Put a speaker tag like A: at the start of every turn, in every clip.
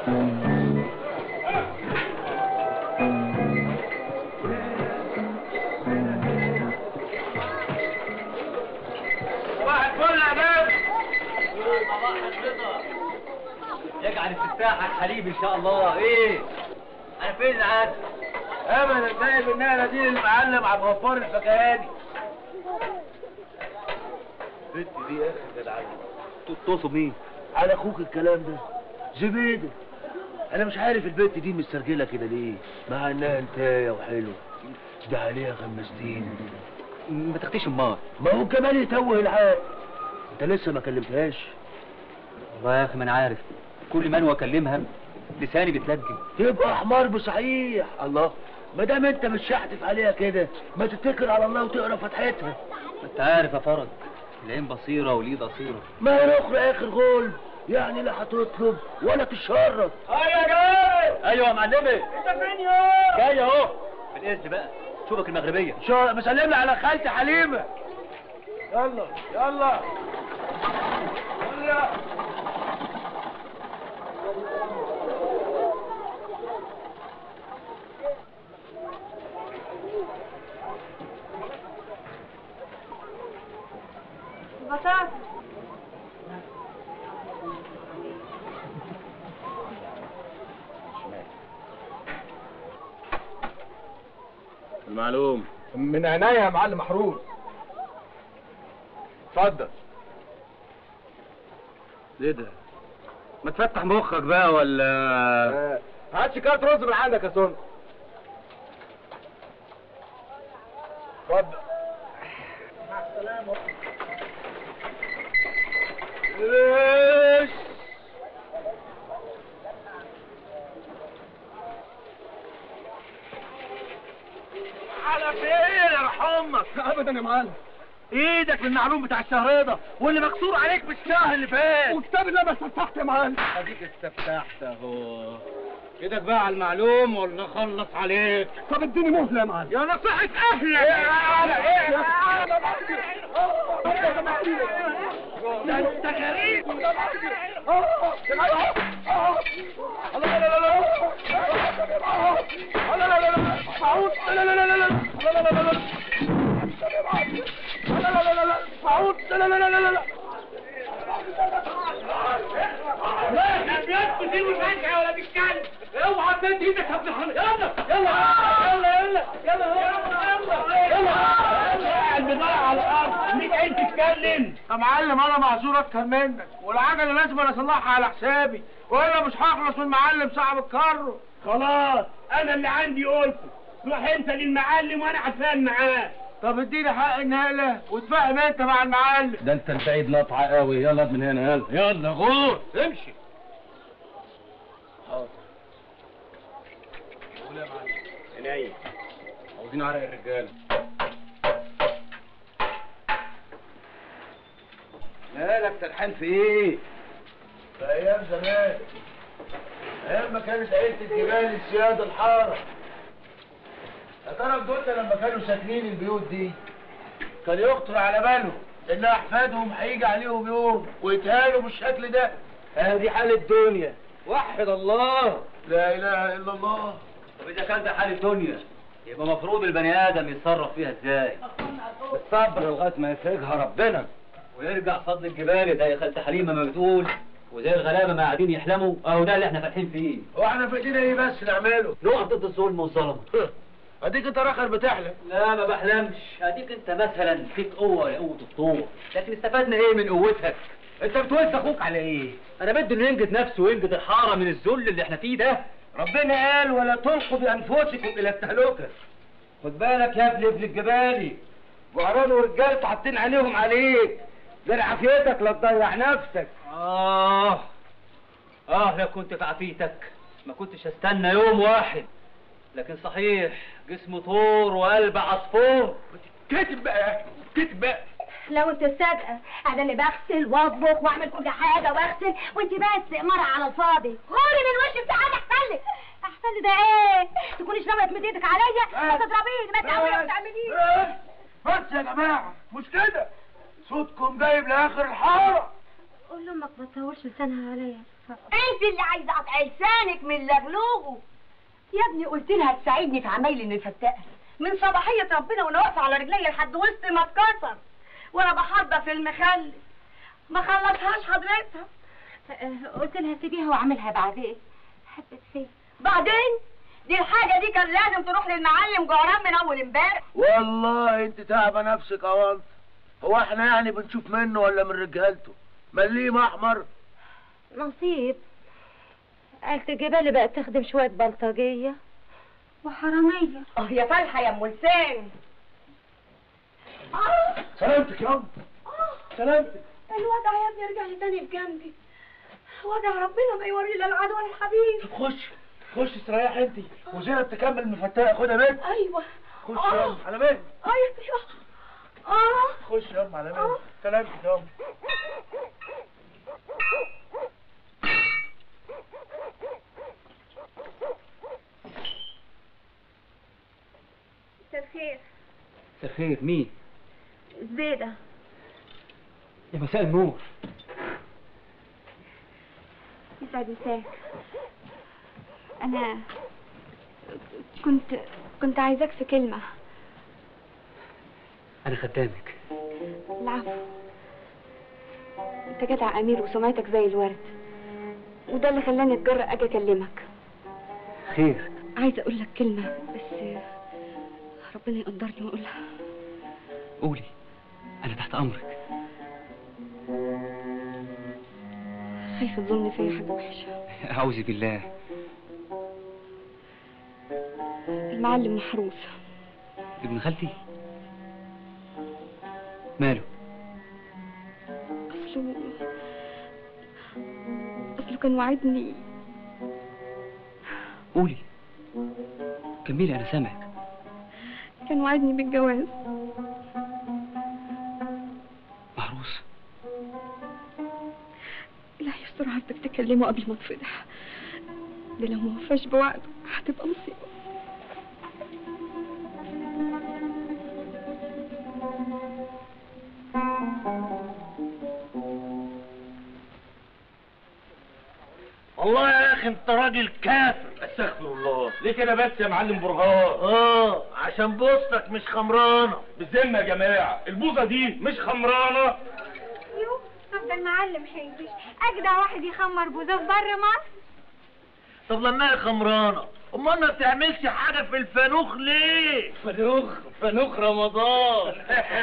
A: واحد فل يا باب
B: يجعل التفاحة حليب ان شاء الله ايه انا فين العاد
A: ابدا جايب النقله دي للمعلم عبد الغفار الفكهاني البت دي يا اخي جدعانه
B: تقصد مين
A: على اخوك الكلام ده زبيده انا مش عارف البت دي مسترجله كده ليه مع انها انتايه وحلوه ده عليها خمستين
B: ما تختيش امال
A: ما هو كمان يتوه العقل انت لسه ما كلمتهاش
B: والله يا اخي ما انا عارف كل ما انا اكلمها لساني بيتلجم
A: تبقى حمار بصحيح الله ما دام انت مش شحتف عليها كده ما تتكل على الله وتقرا فتحتها
B: انت عارف يا فرج العين بصيره واليد قصيره
A: ما هي الاخرى اخر غول يعني لا هتطلب ولا تشرط
B: يا جاي ايوه يا معلمي
A: انت فين يا
B: جاي اهو بالاذن بقى شوفك المغربيه
A: شو مسلم لي على خالتي حليمه يلا يلا يلا
C: بطاطا
A: المعلوم
D: من عينيا يا معلم محروس اتفضل
A: ايه ده ما تفتح مخك بقى ولا
D: آه، هات شكارة رز من عندك يا سون اتفضل
A: ايش على فين ارحمك
D: ابدا يا معلم
A: ايدك للمعلوم بتاع الشهر ده واللي مكسور عليك بالشهر اللي فات
D: وكتاب الله ما استفتحت يا معلم
A: اديك استفتحت اهو ايدك بقى على المعلوم ولا نخلص عليك
D: طب اديني مهله يا معلم
A: يا نصيحة اهلك ده انت غريب اوعى تمد ايدك يا ابن الحلال يلا يلا يلا يلا يلا يلا قاعد بضيع على الارض ليك عين تتكلم
D: يا معلم انا معذور اكتر منك والعجله لازم انا اصلحها على حسابي والا مش هخلص من معلم صاحب الكرو
A: خلاص انا اللي عندي قلته روح انت للمعلم وانا هتفاهم معاه
D: طب اديني حق النقله وتفهم انت مع المعلم
A: ده انت البعيد نطعه قوي يلا من هنا يلا يلا غور امشي حاضر قول يا معلم عينيا عاوزين عرق الرجاله مالك سرحان في ايه؟
D: في ايام زمان ايام ما كانت عيله الجبال السياده الحاره يا ترى جدودنا لما كانوا ساكنين البيوت دي كان يخطر على بالهم ان احفادهم هيجي عليهم يوم ويتهانوا بالشكل ده
A: هذه حال الدنيا وحد الله
D: لا اله الا الله
B: طب اذا كان ده حال الدنيا يبقى مفروض البني ادم يتصرف فيها ازاي
A: بالصبر لغايه ما يفرجها ربنا
B: ويرجع فضل الجبال زي خالتة حليمه ما بتقول وزي الغلابه ما قاعدين يحلموا اهو ده اللي احنا فاتحين فيه
D: واحنا في ايدينا ايه بس نعمله
B: نقف ضد الظلم والظلم
D: اديك انت راخر بتحلم
B: لا ما بحلمش اديك انت مثلا فيك قوه يا قوه الطور لكن استفدنا ايه من قوتك انت بتوز اخوك على ايه انا بدي انه ينجد نفسه وينجد الحاره من الذل اللي احنا فيه ده
A: ربنا قال ولا تلقوا بانفسكم الى التهلكه خد بالك يا ابن ابن الجبالي جعران ورجالته حاطين عينيهم عليك ده عافيتك لا تضيع نفسك
B: اه اه لو كنت في عافيتك ما كنتش استنى يوم واحد لكن صحيح جسم طور وقلب عصفور
D: كتب بقى يا اخي كتب بقى
C: لو انت صادقه انا اللي بغسل واطبخ واعمل كل حاجه واغسل وانت بس مرة على الفاضي غوري من وشي بتاعك احسن لي احسن لي ده ايه تكونيش ناويه تمد ايدك عليا ما تضربيني ما تعملي ما تعمليش
D: بس يا جماعه مش كده صوتكم جايب لاخر الحاره
C: قول لامك ما تطولش لسانها عليا انت اللي عايزه اقطع لسانك من لغلوغه يا ابني قلت لها تساعدني في عمايل المفتقه من صباحيه ربنا وانا واقفه على رجلي لحد وسط ما اتكسر وانا بحضر في المخلل ما خلصهاش حضرتها قلت لها سيبيها واعملها بعدين حبت فين بعدين دي الحاجة دي كان لازم تروح للمعلم جعران من أول امبارح
D: والله انت تعبه نفسك يا وانت هو احنا يعني بنشوف منه ولا من رجالته مليم احمر
C: نصيب قالة الجبال بقت تخدم شوية بلطجية وحرامية اه يا فالحة يا ام لسان آه
D: سلامتك يا وانت
C: آه
D: سلامتك
C: الوجع يا ابني رجع لي تاني بجنبي وجع ربنا ما يوري الا العدو الحبيب
D: طب خش خش استريح انت وزينب تكمل مفتاح خدها بيت
C: ايوه
D: خش
C: آه.
D: يلا على بيت
C: ايوه اه
D: خش يلا على
C: آه.
D: بيت سلامتك يا وانت
C: مساء الخير
B: مساء الخير مين
C: زيدة
B: يا مساء النور
C: يسعد مساك انا كنت كنت عايزاك في كلمة
B: انا خدامك
C: العفو انت جدع امير وسمعتك زي الورد وده اللي خلاني اتجرأ اجي اكلمك
B: خير
C: عايزه اقول لك كلمه بس ربنا يقدرني واقولها
B: قولي انا تحت امرك
C: خايفه تظن فيا حاجه وحشه
B: اعوذ بالله
C: المعلم محروس
B: ابن خالتي ماله
C: اصله اصله كان وعدني
B: قولي كملي انا سامعك
C: كان وعدني بالجواز
B: محروس
C: لا يستر عبدك تكلمه قبل ما اتفضح ده لو ما وفاش بوعده هتبقى مصيبه
D: والله يا اخي انت راجل كافر
A: استغفر الله ليه كده بس يا معلم برهان
D: اه عشان بوستك مش خمرانه
A: بالذمه يا جماعه البوظه دي مش خمرانه
C: يو طب ده المعلم حنجش اجدع واحد يخمر بوزه في بر مصر
D: طب لما هي خمرانه امال ما بتعملش حاجه في الفانوخ ليه
A: فنوخ فنوخ رمضان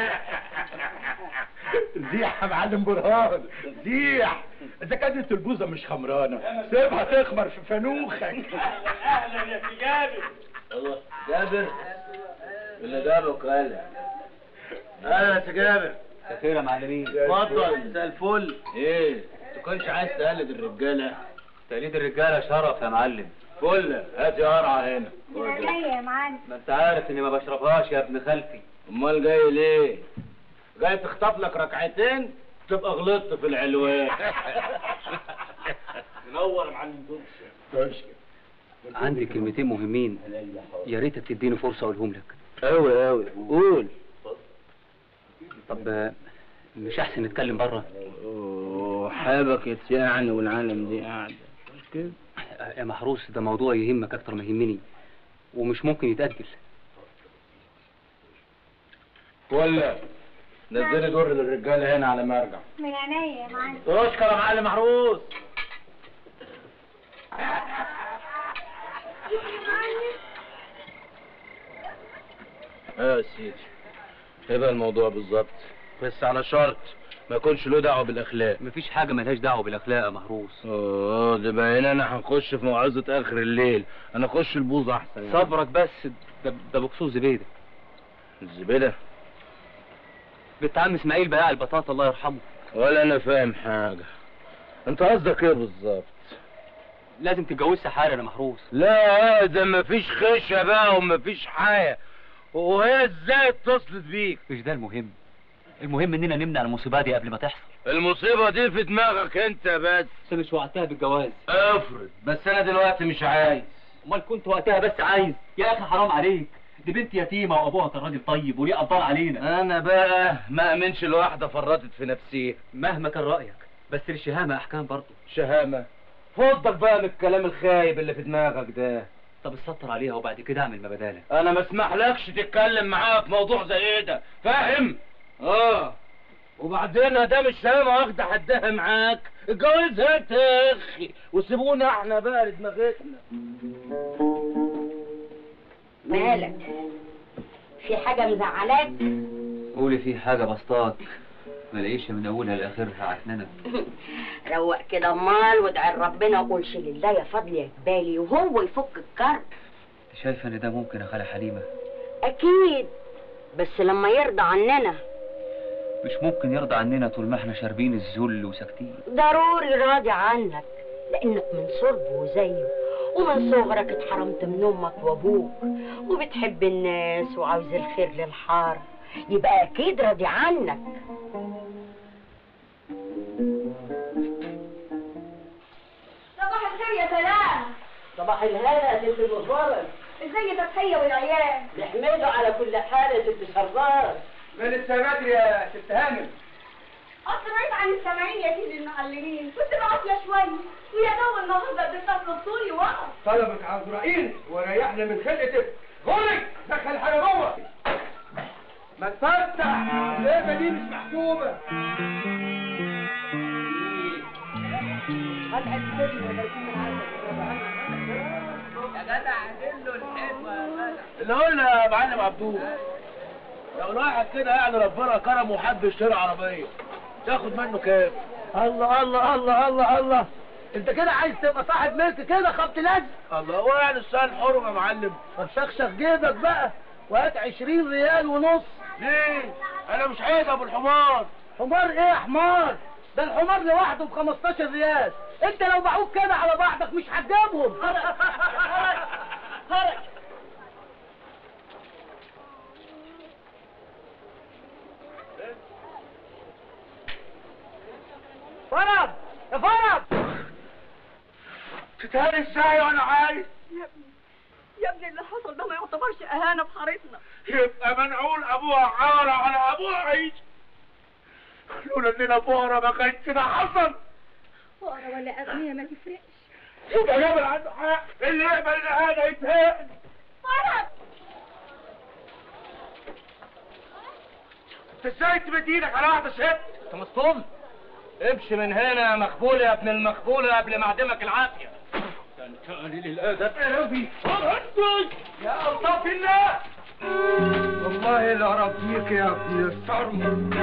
A: زيح يا معلم برهان زيح اذا كانت البوظه مش خمرانه سيبها تخمر في فانوخك اهلا يا سي جابر
D: الله جابر اللي جابك قال اهلا يا سي جابر
B: خير يا معلمين
D: اتفضل مساء الفل ايه تكونش عايز تقلد الرجاله
B: تقليد الرجاله شرف يا معلم
D: فل هات يا قرعه هنا
C: يا معلم
B: ما انت عارف اني ما بشربهاش يا ابن خالتي
D: امال جاي ليه جاي تخطف لك ركعتين تبقى غلطت في العلوان
A: منور يا معلم دوش
B: عندي كلمتين مهمين يا ريتك تديني فرصه اقولهم لك
D: قوي قوي قول
B: طب آه، مش احسن نتكلم بره
D: حابك يعني والعالم دي قاعده مش كده
B: يا محروس ده موضوع يهمك اكتر ما يهمني ومش ممكن يتاجل
D: ولا نزلي دور للرجاله هنا على ما ارجع
C: من عينيا يا معلم
D: اشكر يا معلم محروس ايه يا سيدي ايه بقى الموضوع بالظبط بس على شرط ما يكونش له دعوه بالاخلاق
B: مفيش حاجه ملهاش دعوه بالاخلاق يا محروس
D: اه ده بايننا هنخش في موعظه اخر الليل انا اخش البوظ احسن يعني.
B: صبرك بس ده, ده بخصوص زبيده
D: الزبده
B: بنت عم اسماعيل بياع البطاطا الله يرحمه
D: ولا انا فاهم حاجه انت قصدك ايه بالظبط
B: لازم تتجوزها حالا يا محروس
D: لا ده مفيش خشة بقى ومفيش حياة وهي ازاي اتصلت بيك
B: مش ده المهم المهم اننا نمنع المصيبه دي قبل ما تحصل
D: المصيبة دي في دماغك انت بس
B: بس مش وقتها بالجواز
D: افرض بس انا دلوقتي مش عايز
B: امال كنت وقتها بس عايز يا اخي حرام عليك دي بنت يتيمه وابوها كان راجل طيب وليه قدر علينا
D: انا بقى ما امنش الواحدة فرطت في نفسيها
B: مهما كان رايك بس الشهامه احكام برضه
D: شهامة
A: فضك بقى من الكلام الخايب اللي في دماغك ده
B: طب اتستر عليها وبعد كده اعمل ما بدالك
A: انا ما اسمحلكش تتكلم معايا في موضوع زي ده فاهم اه وبعدين ده مش سامة واخدة حدها معاك اتجوزها انت يا اخي وسيبونا احنا بقى لدماغتنا
C: مالك في حاجة مزعلاك
B: قولي في حاجة بسطاك ما لاقيش من اولها لاخرها عكننه
C: روق كده امال وادعي ربنا وقولش لله يا فضل يا جبالي وهو يفك الكرب
B: شايفه ان ده ممكن يا خاله حليمه
C: اكيد بس لما يرضى عننا
B: مش ممكن يرضى عننا طول ما احنا شاربين الذل وساكتين
C: ضروري راضي عنك لانك من صلبه وزيه ومن صغرك اتحرمت من امك وابوك وبتحب الناس وعاوز الخير للحار يبقى اكيد راضي عنك صباح الخير يا سلام
E: صباح الهنا يا ست المفرد
C: ازاي تضحيه والعيال
E: نحمده على كل حال يا ست شرار
A: ما لسه بدري يا ست هانم
C: اصل بعيد عن السامعين يا سيدي المعلمين كنت بعافيه شويه ويا دوب النهارده اديت اطلب طولي وقف
A: طلبك عزرائيل وريحنا من خلقتك غلق دخل حاجه جوه ما تفتح اللعبه دي مش محسوبه
D: اللي قلنا يا معلم عبدول لو الواحد كده يعني ربنا كرمه وحب يشتري عربيه تاخد منه كام؟
E: الله الله الله الله الله انت كده عايز تبقى صاحب ملك كده خبط لزق
D: الله هو يعني السؤال حرم يا معلم
E: طب شخشخ جيبك بقى وهات 20 ريال ونص
D: ليه؟ انا مش عايز ابو الحمار
E: حمار ايه يا حمار ده الحمار لوحده ب 15 ريال انت لو باعوك كده على بعضك مش هتجيبهم فرج يا فرج
D: تتهان ازاي وانا عايز؟
C: يا ابني اللي حصل ده ما يعتبرش اهانه في حارتنا
D: يبقى منعول ابوها عارة على ابوها عيش لولا اننا فقرا ما كانش ده حصل
C: فقرا ولا اغنياء ما تفرقش
D: يبقى جابر عنده حق اللي يقبل الاهانة يتهان
C: فرج
D: انت ازاي تمد ايدك على واحدة ست؟
A: انت مصطوم امشي من هنا يا مخبول يا ابن المخبولة قبل ما اعدمك العافية ده انت قليل الادب قوي يا الطف الله والله لا ربيك يا ابن الصرم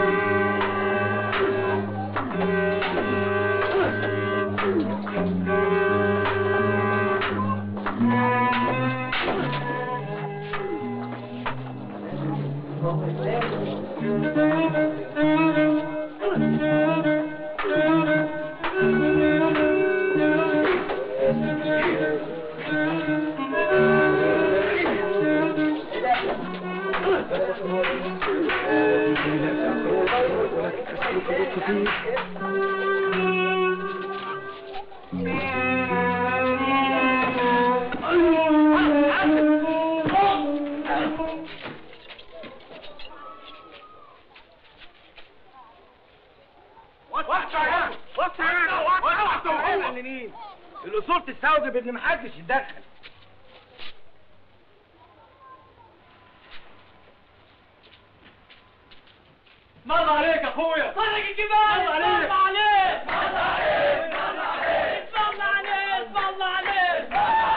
A: الاصول تستوجب ان محدش يتدخل مر عليك يا اخويا
E: فرج الجبال
A: الله عليك.
E: الله عليك الله عليك الله عليك الله عليك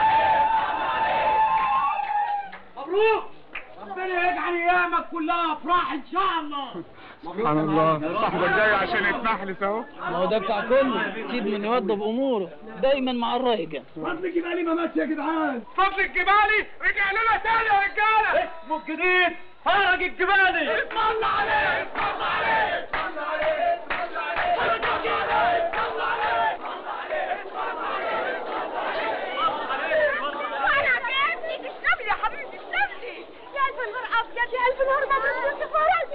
A: مبروك ربنا يجعل ايامك كلها افراح ان شاء الله
F: سبحان الله صاحبك جاي عشان يتنحلس اهو
G: ما هو ده بتاع كله سيب من يوضب اموره دايما مع الرايقه
A: فضل الجبالي ما ماشي يا جدعان فضل الجبالي رجع لنا تاني يا رجاله اسمه الجديد فرج الجبالي اسم الله عليه اسم الله عليه اسم الله عليه اسم الله عليه فرج الجبالي اسم الله عليه اسم الله عليه اسم الله عليه اسم الله عليه اسم الله عليه
C: فرج يا ابني تسلم لي يا حبيبي تسلم لي يا الف نهار ابيض يا الف نهار مبروك يا فرج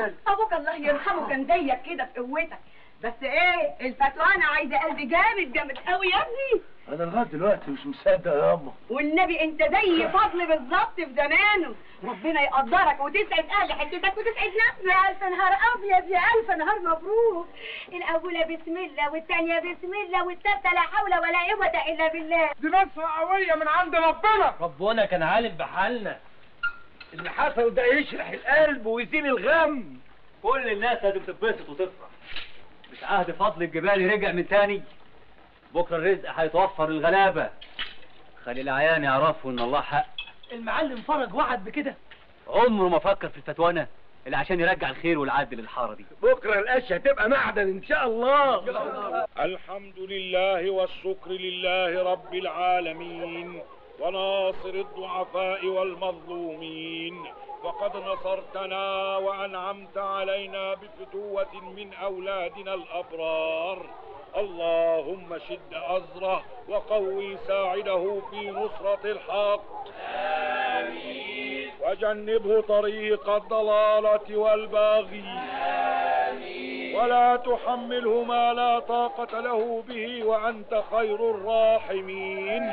A: ابدا ابوك الله يرحمه كان زيك كده في قوتك بس ايه الفتوى انا عايزه قلب جامد جامد قوي يا ابني
D: انا لغايه دلوقتي مش مصدق يا اما
A: والنبي انت زي فضل بالظبط في زمانه ربنا يقدرك وتسعد اهل حتتك وتسعد نفسك
C: يا ألف نهار أبيض يا ألف نهار مبروك الأولى بسم الله والثانية بسم الله والثالثة لا حول ولا قوة إلا بالله
A: دي نصرة قوية من عند ربنا
B: ربنا كان عالم بحالنا
A: اللي حصل ده يشرح القلب ويزيل الغم
B: كل الناس لازم تتبسط وتفرح مش عهد فضل الجبال رجع من تاني بكره الرزق هيتوفر للغلابه خلي العيان يعرفوا ان الله حق
E: المعلم فرج وعد بكده
B: عمره ما فكر في الفتوانه اللي عشان يرجع الخير والعدل للحاره دي
A: بكرة القش هتبقى معدن ان شاء الله
F: الحمد لله والشكر لله رب العالمين وناصر الضعفاء والمظلومين فقد نصرتنا وأنعمت علينا بفتوة من أولادنا الأبرار اللهم شد أزره وقوي ساعده في نصرة الحق آمين وجنبه طريق الضلالة والباغي ولا تحمله ما لا طاقة له به وأنت خير الراحمين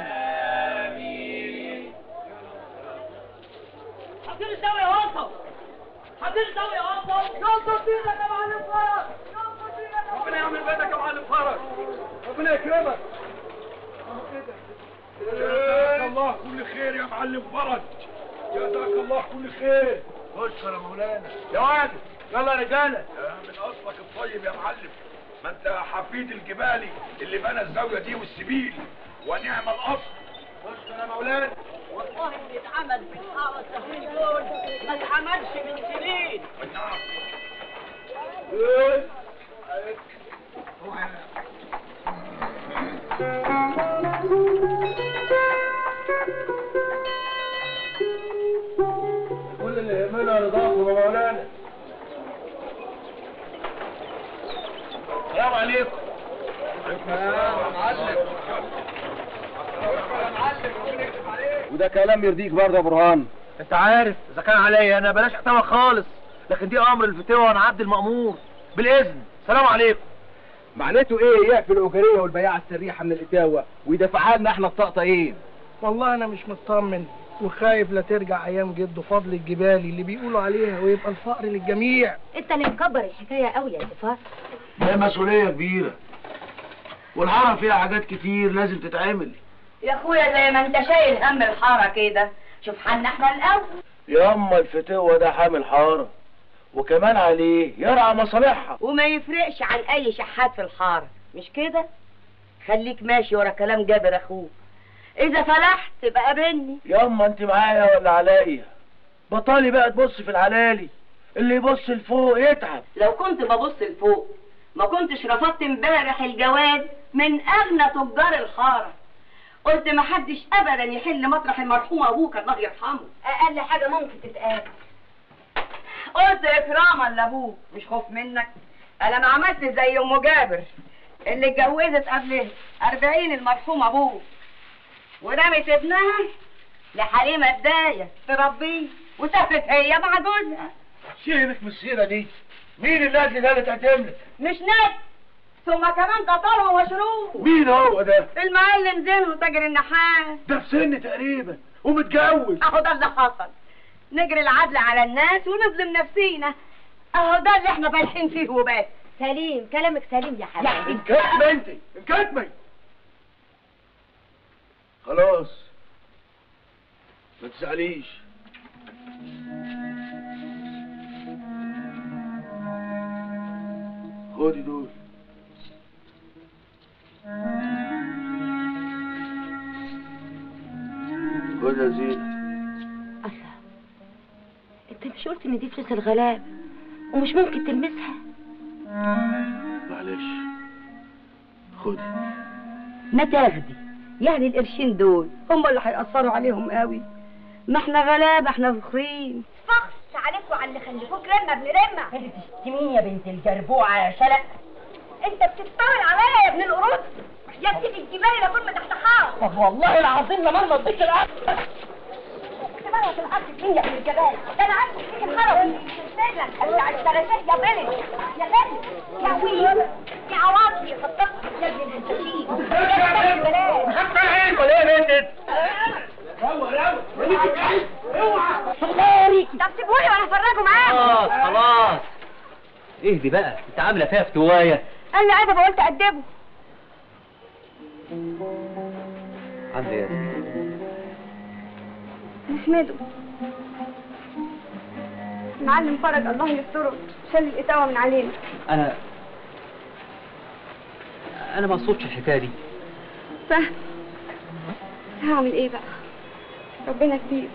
E: حاطين الدواء يا وطن حاطين الدواء يا وطن يلا بينا يا معلم فرج يلا بينا يا
A: ربنا يعمل بيتك يا معلم فرج ربنا يكرمك
F: جزاك الله كل خير يا معلم فرج جزاك الله كل خير
D: اشكر يا مولانا
A: يا واد يلا يا رجالة
F: يا من أصلك الطيب يا معلم ما أنت حفيد الجبالي اللي بنى الزاوية دي والسبيل ونعم الأصل
A: اشكر يا مولانا
E: والله اللي اتعمل في الحاره السهرين دول ما اتعملش من سنين
F: والنعم
D: كل اللي يهمنا رضاكم يا مولانا السلام عليكم وده كلام يرضيك برضه يا برهان
A: انت عارف اذا كان عليا انا بلاش احتوى خالص لكن دي امر الفتوى وانا عبد المأمور بالاذن سلام عليكم
D: معناته ايه يعفي الاجريه والبياعه السريحه من الاتاوه ويدفعها لنا احنا الطقطقين
E: والله انا مش مطمن وخايف لا ترجع ايام جده فضل الجبالي اللي بيقولوا عليها ويبقى الفقر للجميع
C: أنت اللي مكبر الحكاية قوي يا سفار
D: ده مسؤوليه كبيره والحاره فيها حاجات كتير لازم تتعمل
A: يا اخويا زي ما انت شايل هم الحاره كده شوف حالنا احنا الاول
D: يا اما الفتوه ده حامل حاره وكمان عليه يرعى مصالحها
A: وما يفرقش عن اي شحات في الحاره مش كده خليك ماشي ورا كلام جابر اخوك اذا فلحت تبقى قابلني
D: ياما انت معايا ولا عليا بطالي بقى تبص في العلالي اللي يبص لفوق يتعب
A: لو كنت ببص لفوق ما كنتش رفضت امبارح الجواز من اغنى تجار الحاره قلت ما حدش ابدا يحل مطرح المرحوم ابوك الله يرحمه
C: أقل حاجة ممكن تتقال
A: قلت اكراما لابوك مش خوف منك انا ما عملت زي ام جابر اللي اتجوزت قبل أربعين المرحوم ابوه ورمت ابنها لحليمة الداية تربيه وسافرت هي مع جوزها
D: سيبك من السيره دي مين النادي ده اللي تعتملك
A: مش نت ثم كمان قطرهم وشروه
D: مين هو ده
A: المعلم زين وتاجر النحاس
D: ده في سن تقريبا ومتجوز
A: اهو ده اللي حصل نجري العدل على الناس ونظلم نفسينا اهو ده اللي احنا فالحين فيه وبس
C: سليم كلامك سليم يا حبيبي
D: انكتمي انت انكتمي خلاص ما تزعليش خدي دول خد يا زينة
C: الله انت مش قلت ان دي فلوس الغلاب ومش ممكن تلمسها
D: معلش خدي
A: ما تاخدي يعني القرشين دول هم اللي هيأثروا عليهم قوي ما احنا غلابة احنا فخرين
C: فخس عليك وعلى اللي خلفوك رمة ابن رمة
A: انت تشتميني يا بنت الجربوعة يا شلق
C: انت بتطمن عليا يا ابن القرود يا سيدي الجبال لا كل ما تحت حار
E: طب والله العظيم لما ما اديك العقل
C: اكتب مرة في الأرض فين يا ابن الجبال ده أنا عارف فيك الخرب رجلك أرجع الشراشيح يا بنت يا بنت يا ويل يا عواطفي يا خطاف يا ابن الهشاشين يا ابن البلاد
A: ولا ايه بنت
C: خيري طب سيبوني وأنا أفرجه معاكم
B: خلاص خلاص اهدي بقى انت عامله فيها فتوايه
C: قال لي عايزة بقول تأدبه
B: عامله ايه يا ياسمين؟
C: نحمده المعلم فرج الله يستره شال الإتاوة من علينا
B: انا انا ما اقصدش الحكايه دي
C: فاهم بس هعمل ايه بقى ربنا كبير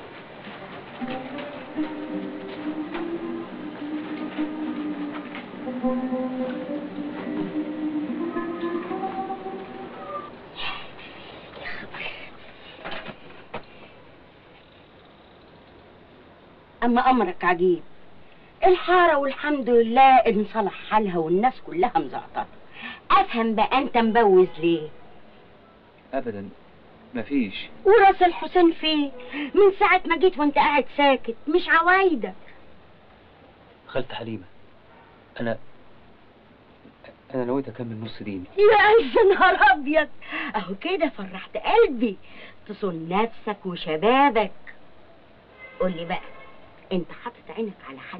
H: أما أمرك عجيب الحارة والحمد لله انصلح حالها والناس كلها مزعططة أفهم بقى أنت مبوز ليه
B: ابدا مفيش
H: وراس الحسين فيه من ساعة ما جيت وانت قاعد ساكت مش عوايدك
B: خالتة حليمه انا انا نويت اكمل نص ديني
H: يا ألف نهار أبيض أهو كده فرحت قلبي تصون نفسك وشبابك قولي بقى أنت حاطط عينك على حد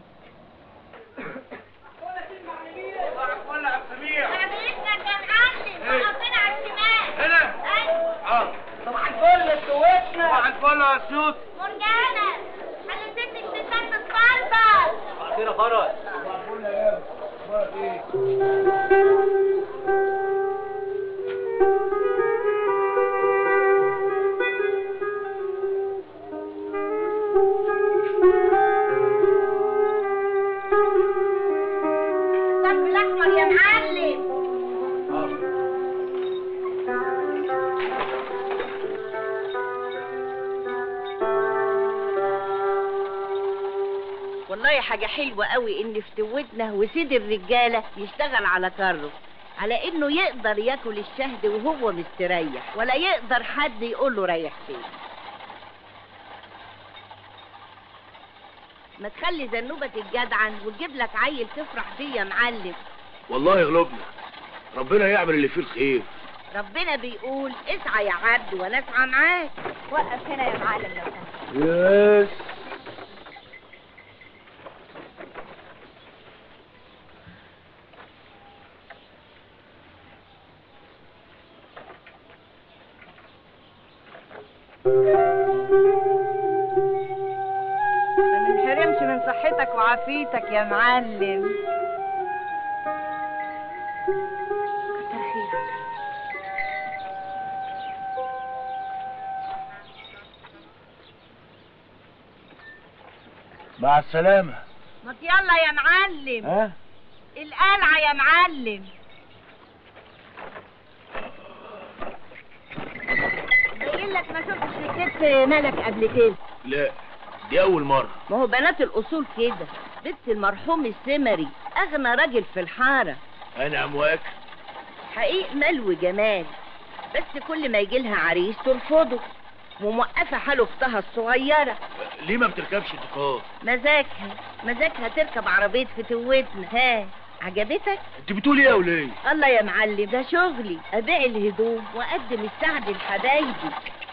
A: هنا اه
E: صباح الفل يا سويتنا
A: صباح الفل يا سيوط
C: مرجانة أنا ست الستات تتفضل
B: خير يا فرج
C: الصف الأحمر يا معلم
H: والله حاجة حلوة قوي ان فتوتنا وسيد الرجالة يشتغل على كره على انه يقدر ياكل الشهد وهو مستريح ولا يقدر حد يقول له ريح فين ما تخلي زنوبة الجدعن وتجيب لك عيل تفرح بيه يا معلم
D: والله يغلبنا ربنا يعمل اللي فيه الخير
H: ربنا بيقول اسعى يا عبد وانا اسعى معاك
C: وقف هنا يا معلم لو سمحت
D: يس
I: ما ننحرمش من صحتك وعافيتك يا معلم
C: كتر خيرك
D: مع السلامة
I: ما يلا يا معلم
D: ها
I: القلعة يا معلم
H: باين لك ما شفتش ركبت ملك قبل كده
D: لا دي أول مرة
H: ما هو بنات الاصول كده بنت المرحوم السمري اغنى راجل في الحاره
D: أنا أمواك
H: حقيق ملو جمال بس كل ما يجي لها عريس ترفضه وموقفه حاله اختها الصغيره
D: ليه ما بتركبش تقار
H: مزاجها مزاجها تركب عربيه فتوتنا ها عجبتك
D: انت بتقولي ايه يا وليه
H: الله يا معلم ده شغلي ابيع الهدوم واقدم السعد لحبايبي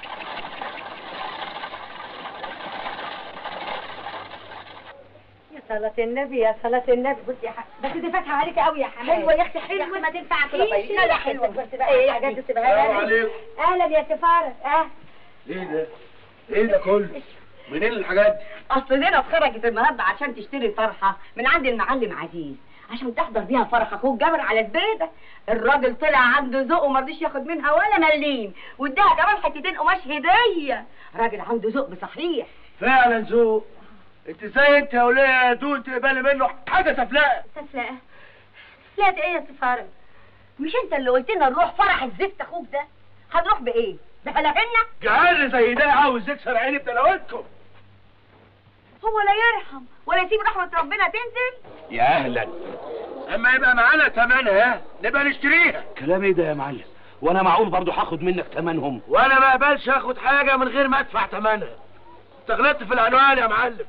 C: يا صلاة النبي يا صلاة النبي بصي يا حبيبي بس دي فاتحة عليك قوي يا حماد
H: حلوة يا أختي، حلوة.
C: ما تنفعكيش
H: لا، طيب.
C: لا لا حلوة بس بقى ايه الحاجات دي تبقى
D: السلام
C: غالية.
D: عليكم.
C: اهلا يا سفارة اه
D: ايه ده ايه ده كله منين الحاجات دي
H: اصل زينب خرجت النهارده عشان تشتري طرحه من عند المعلم عزيز عشان تحضر بيها فرح اخوك جابر على البيضه الراجل طلع عنده ذوق وما رضيش ياخد منها ولا مليم واداها كمان حتتين قماش هديه راجل عنده ذوق بصحيح
D: فعلا ذوق انت ازاي انت يا وليه يا دول تقبلي منه حاجه سفلاء
C: تفلقة تفلقة ايه يا سفارة
H: مش انت اللي قلت لنا نروح فرح الزفت اخوك ده هنروح بايه بهلهنا
D: جعان زي ده عاوز يكسر عيني بتلاوتكم
C: هو لا يرحم ولا يسيب رحمة ربنا تنزل
D: يا اهلا اما يبقى معانا تمنها نبقى نشتريها
J: كلام ايه ده يا معلم وانا معقول برضو هاخد منك تمنهم
D: وانا ما اقبلش اخد حاجه من غير ما ادفع تمنها انت غلطت في العنوان يا معلم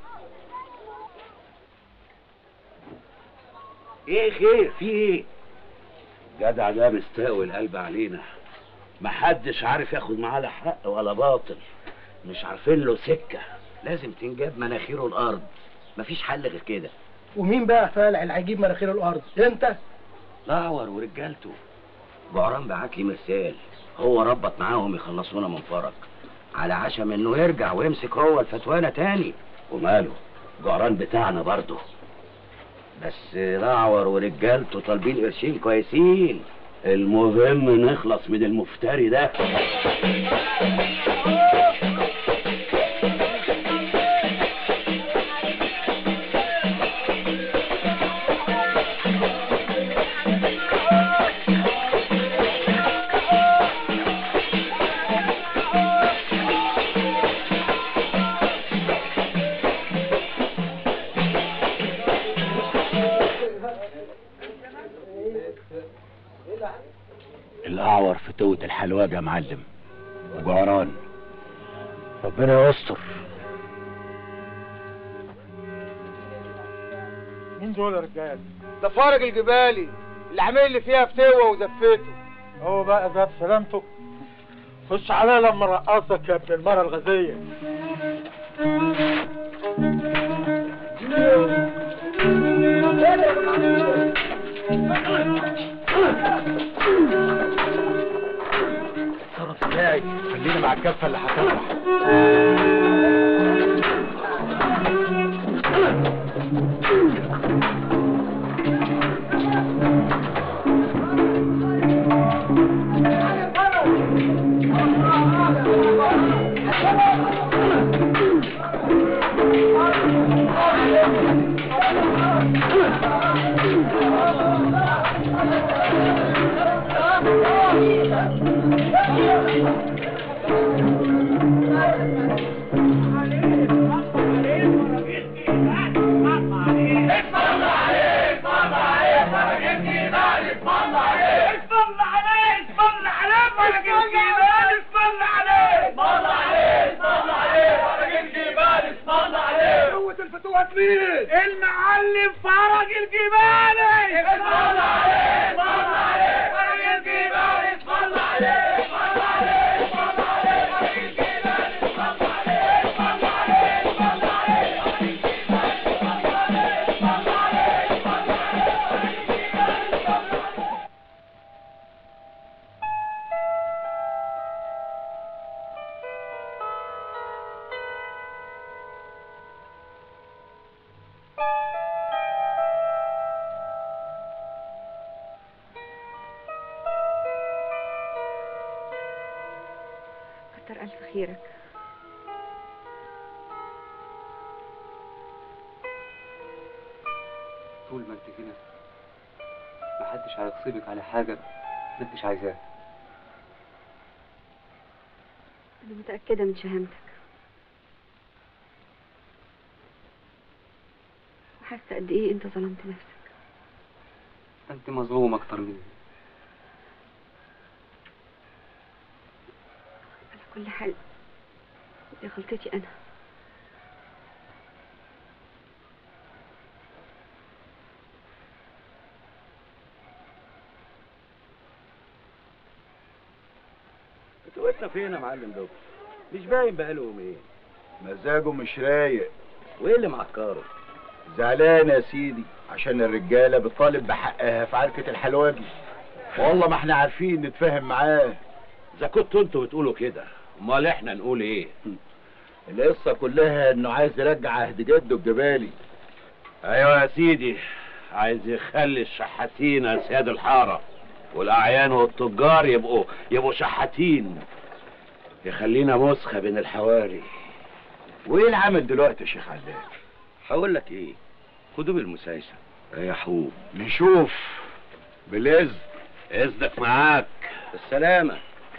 J: ايه خير في ايه جدع ده مستقوي القلب علينا محدش عارف ياخد معاه لا حق ولا باطل مش عارفين له سكه لازم تنجاب مناخيره الارض مفيش حل غير كده
E: ومين بقى فالع اللي هيجيب مناخير الارض انت
J: لعور ورجالته جعران بعت لي مرسال هو ربط معاهم يخلصونا من فرج على عشم انه يرجع ويمسك هو الفتوانة تاني وماله جعران بتاعنا برضه بس لعور ورجالته طالبين قرشين كويسين المهم نخلص من المفتري ده الأعور في توة الحلواجة يا معلم وجعران ربنا يستر
A: مين دول يا رجال؟
E: ده فارج الجبالي اللي عامل لي فيها فتوه وزفته
A: هو بقى ده بسلامته خش عليا لما رقصك يا ابن المرة الغازية
D: تصرف ازاي خلينا مع الكفه اللي هتفرح
A: المعلم فرج الجبالي اصبر عليه اصبر عليه فرج الجبالي اصبر عليه اصبر عليه اصبر عليه فرج الجبالي اصبر عليه اصبر عليه اصبر عليه فرج الجبالي اصبر عليه اصبر عليه اصبر عليه فرج الجبالي اصبر عليه
H: كتر ألف خيرك
K: طول ما انت هنا محدش هيغصبك على حاجة ما انتش عايزاها
H: أنا متأكدة من شهامتك وحاسة قد إيه أنت ظلمت نفسك
K: انت مظلوم اكتر مني
H: على كل حال دي غلطتي أنا
J: فتوتنا فين يا معلم دول مش باين بقاله يومين
D: مزاجه مش رايق
J: وايه اللي معكره
D: زعلان يا سيدي عشان الرجاله بتطالب بحقها في عركه الحلواجي والله ما احنا عارفين نتفاهم معاه
J: اذا كنتوا انتوا بتقولوا كده امال احنا نقول ايه
D: القصه كلها انه عايز يرجع عهد جده الجبالي
J: ايوه يا سيدي عايز يخلي الشحاتين اسياد الحاره والاعيان والتجار يبقوا يبقوا شحاتين يخلينا مسخه بين الحواري
D: وايه العمل دلوقتي يا شيخ علاء
J: هقول لك ايه خدوا بالمسايسه ريحوه
D: نشوف بالاذن
J: اذنك معاك بالسلامه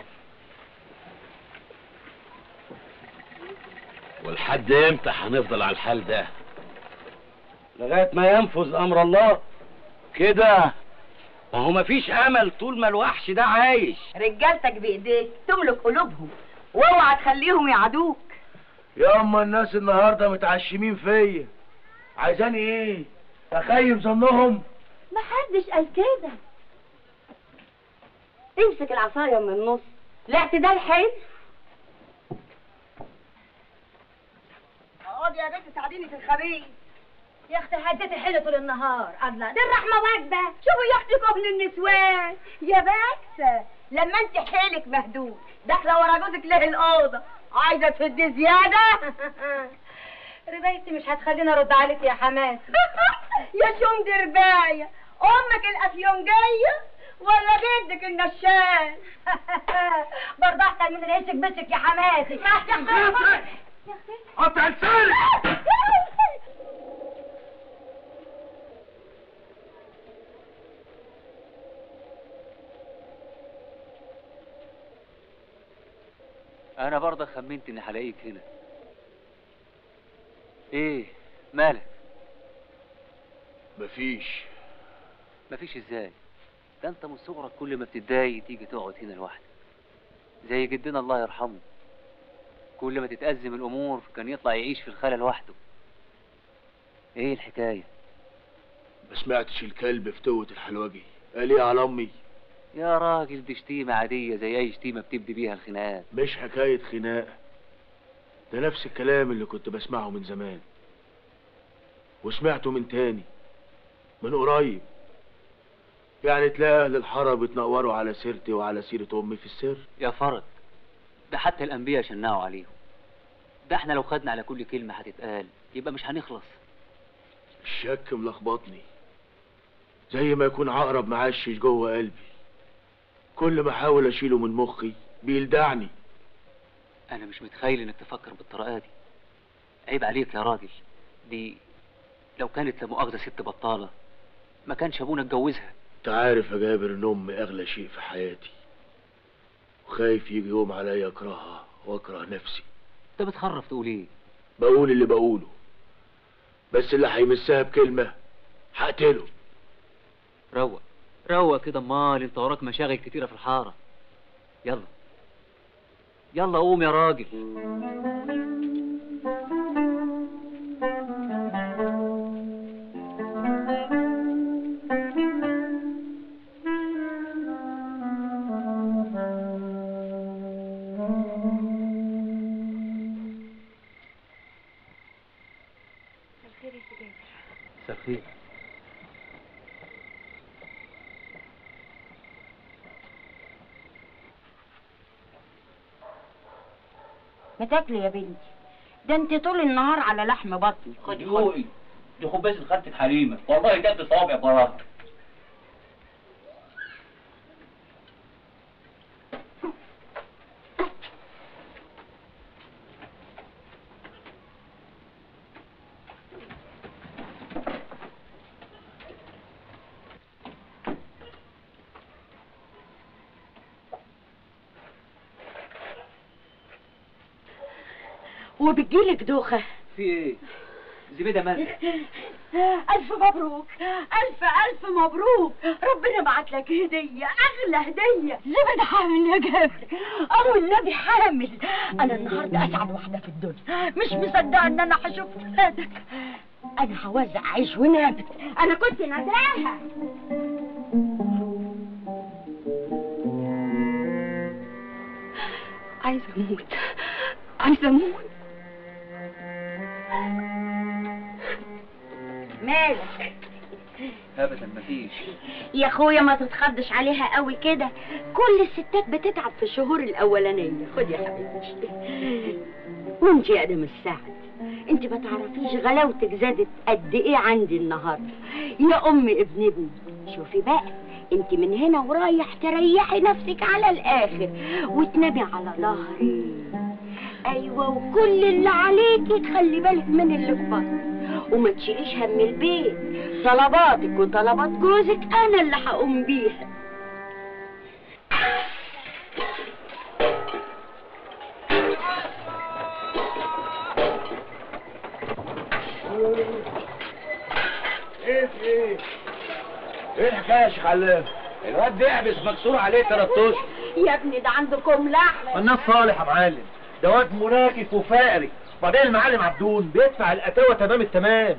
J: ولحد امتى هنفضل على الحال ده لغايه ما ينفذ امر الله كده ما هو مفيش امل طول ما الوحش ده عايش
H: رجالتك بإيديك تملك قلوبهم واوعى تخليهم يعادوك
D: يا اما الناس النهارده متعشمين فيا عايزاني ايه اخيب ظنهم
H: محدش قال كده امسك العصايه من النص الاعتدال حلو اقعدي يا بنت ساعديني في الخبيث
C: يا اختي هديتي حلو طول النهار الله دي الرحمه واجبه
H: شوفوا يا اختي كهن النسوان يا بس لما انت حيلك مهدود داخله ورا جوزك له الاوضه عايزه تفدي زياده
C: ربايتي مش هتخليني ارد عليك يا حماتي
H: يا شوم دي ربايه امك الافيونجيه ولا جدك النشال
C: برضه احسن من رئيسك بسك يا حماتي يا اختي
F: قطع لسانك
K: انا برضه خمنت اني هلاقيك هنا ايه مالك
D: مفيش
K: مفيش ازاي ده انت من صغرك كل ما بتتضايق تيجي تقعد هنا لوحدك زي جدنا الله يرحمه كل ما تتأزم الامور كان يطلع يعيش في الخلا لوحده ايه الحكايه
D: ما سمعتش الكلب في توة الحلوجي قال ايه على امي
K: يا راجل دي شتيمه عاديه زي اي شتيمه بتبدي بيها الخناقات
D: مش حكاية خناقة ده نفس الكلام اللي كنت بسمعه من زمان وسمعته من تاني من قريب يعني تلاقي اهل الحارة بيتنقروا على سيرتي وعلى سيرة امي في السر
K: يا فرج ده حتى الانبياء شنعوا عليهم ده احنا لو خدنا على كل كلمه هتتقال يبقى مش هنخلص
D: الشك ملخبطني زي ما يكون عقرب معشش جوه قلبي كل ما احاول اشيله من مخي بيلدعني
K: انا مش متخيل انك تفكر بالطريقه دي عيب عليك يا راجل دي لو كانت لا مؤاخذه ست بطاله ما كانش ابونا اتجوزها
D: انت عارف يا جابر ان امي اغلى شيء في حياتي وخايف يجي يوم عليا اكرهها واكره نفسي
K: انت بتخرف تقول ايه
D: بقول اللي بقوله بس اللي هيمسها بكلمة هقتله
K: روق روق كده امال انت وراك مشاغل كتيره في الحاره يلا يلا قوم يا راجل سخير
H: ما تاكلي يا بنتي ده انت طول النهار على لحم بطني خدي خدي
B: دي خبازة خدت حليمة والله جت صوابع براك
H: وبتجيلك دوخه
K: في ايه زبيده مالك
H: ألف مبروك ألف ألف مبروك ربنا بعت لك هدية أغلى هدية زبد حامل يا جابر أو النبي حامل أنا النهاردة أسعد واحدة في الدنيا مش مصدقة إن أنا هشوف ولادك أنا هوزع عيش ونابت أنا كنت ناداها عايزة أموت عايزة أموت مالك
K: ابدا مفيش
H: يا اخويا ما تتخضش عليها قوي كده كل الستات بتتعب في الشهور الاولانيه خد يا حبيبتي وانت يا ادم السعد انت ما تعرفيش غلاوتك زادت قد ايه عندي النهارده يا ام ابن ابني شوفي بقى انت من هنا ورايح تريحي نفسك على الاخر وتنامي على ظهري ايوه وكل اللي عليكي تخلي بالك من اللي في بطنك وما تشيليش هم البيت طلباتك وطلبات جوزك انا اللي هقوم بيها
D: ايه في ايه؟ ايه الحكاية يا شيخ علام؟
B: الواد دعبس مكسور عليه تلات اشهر
H: يا ابني ده عندكم لحم
D: الناس صالح يا معلم ده واد مناكف وفقري وبعدين المعلم عبدون بيدفع القتاوه تمام التمام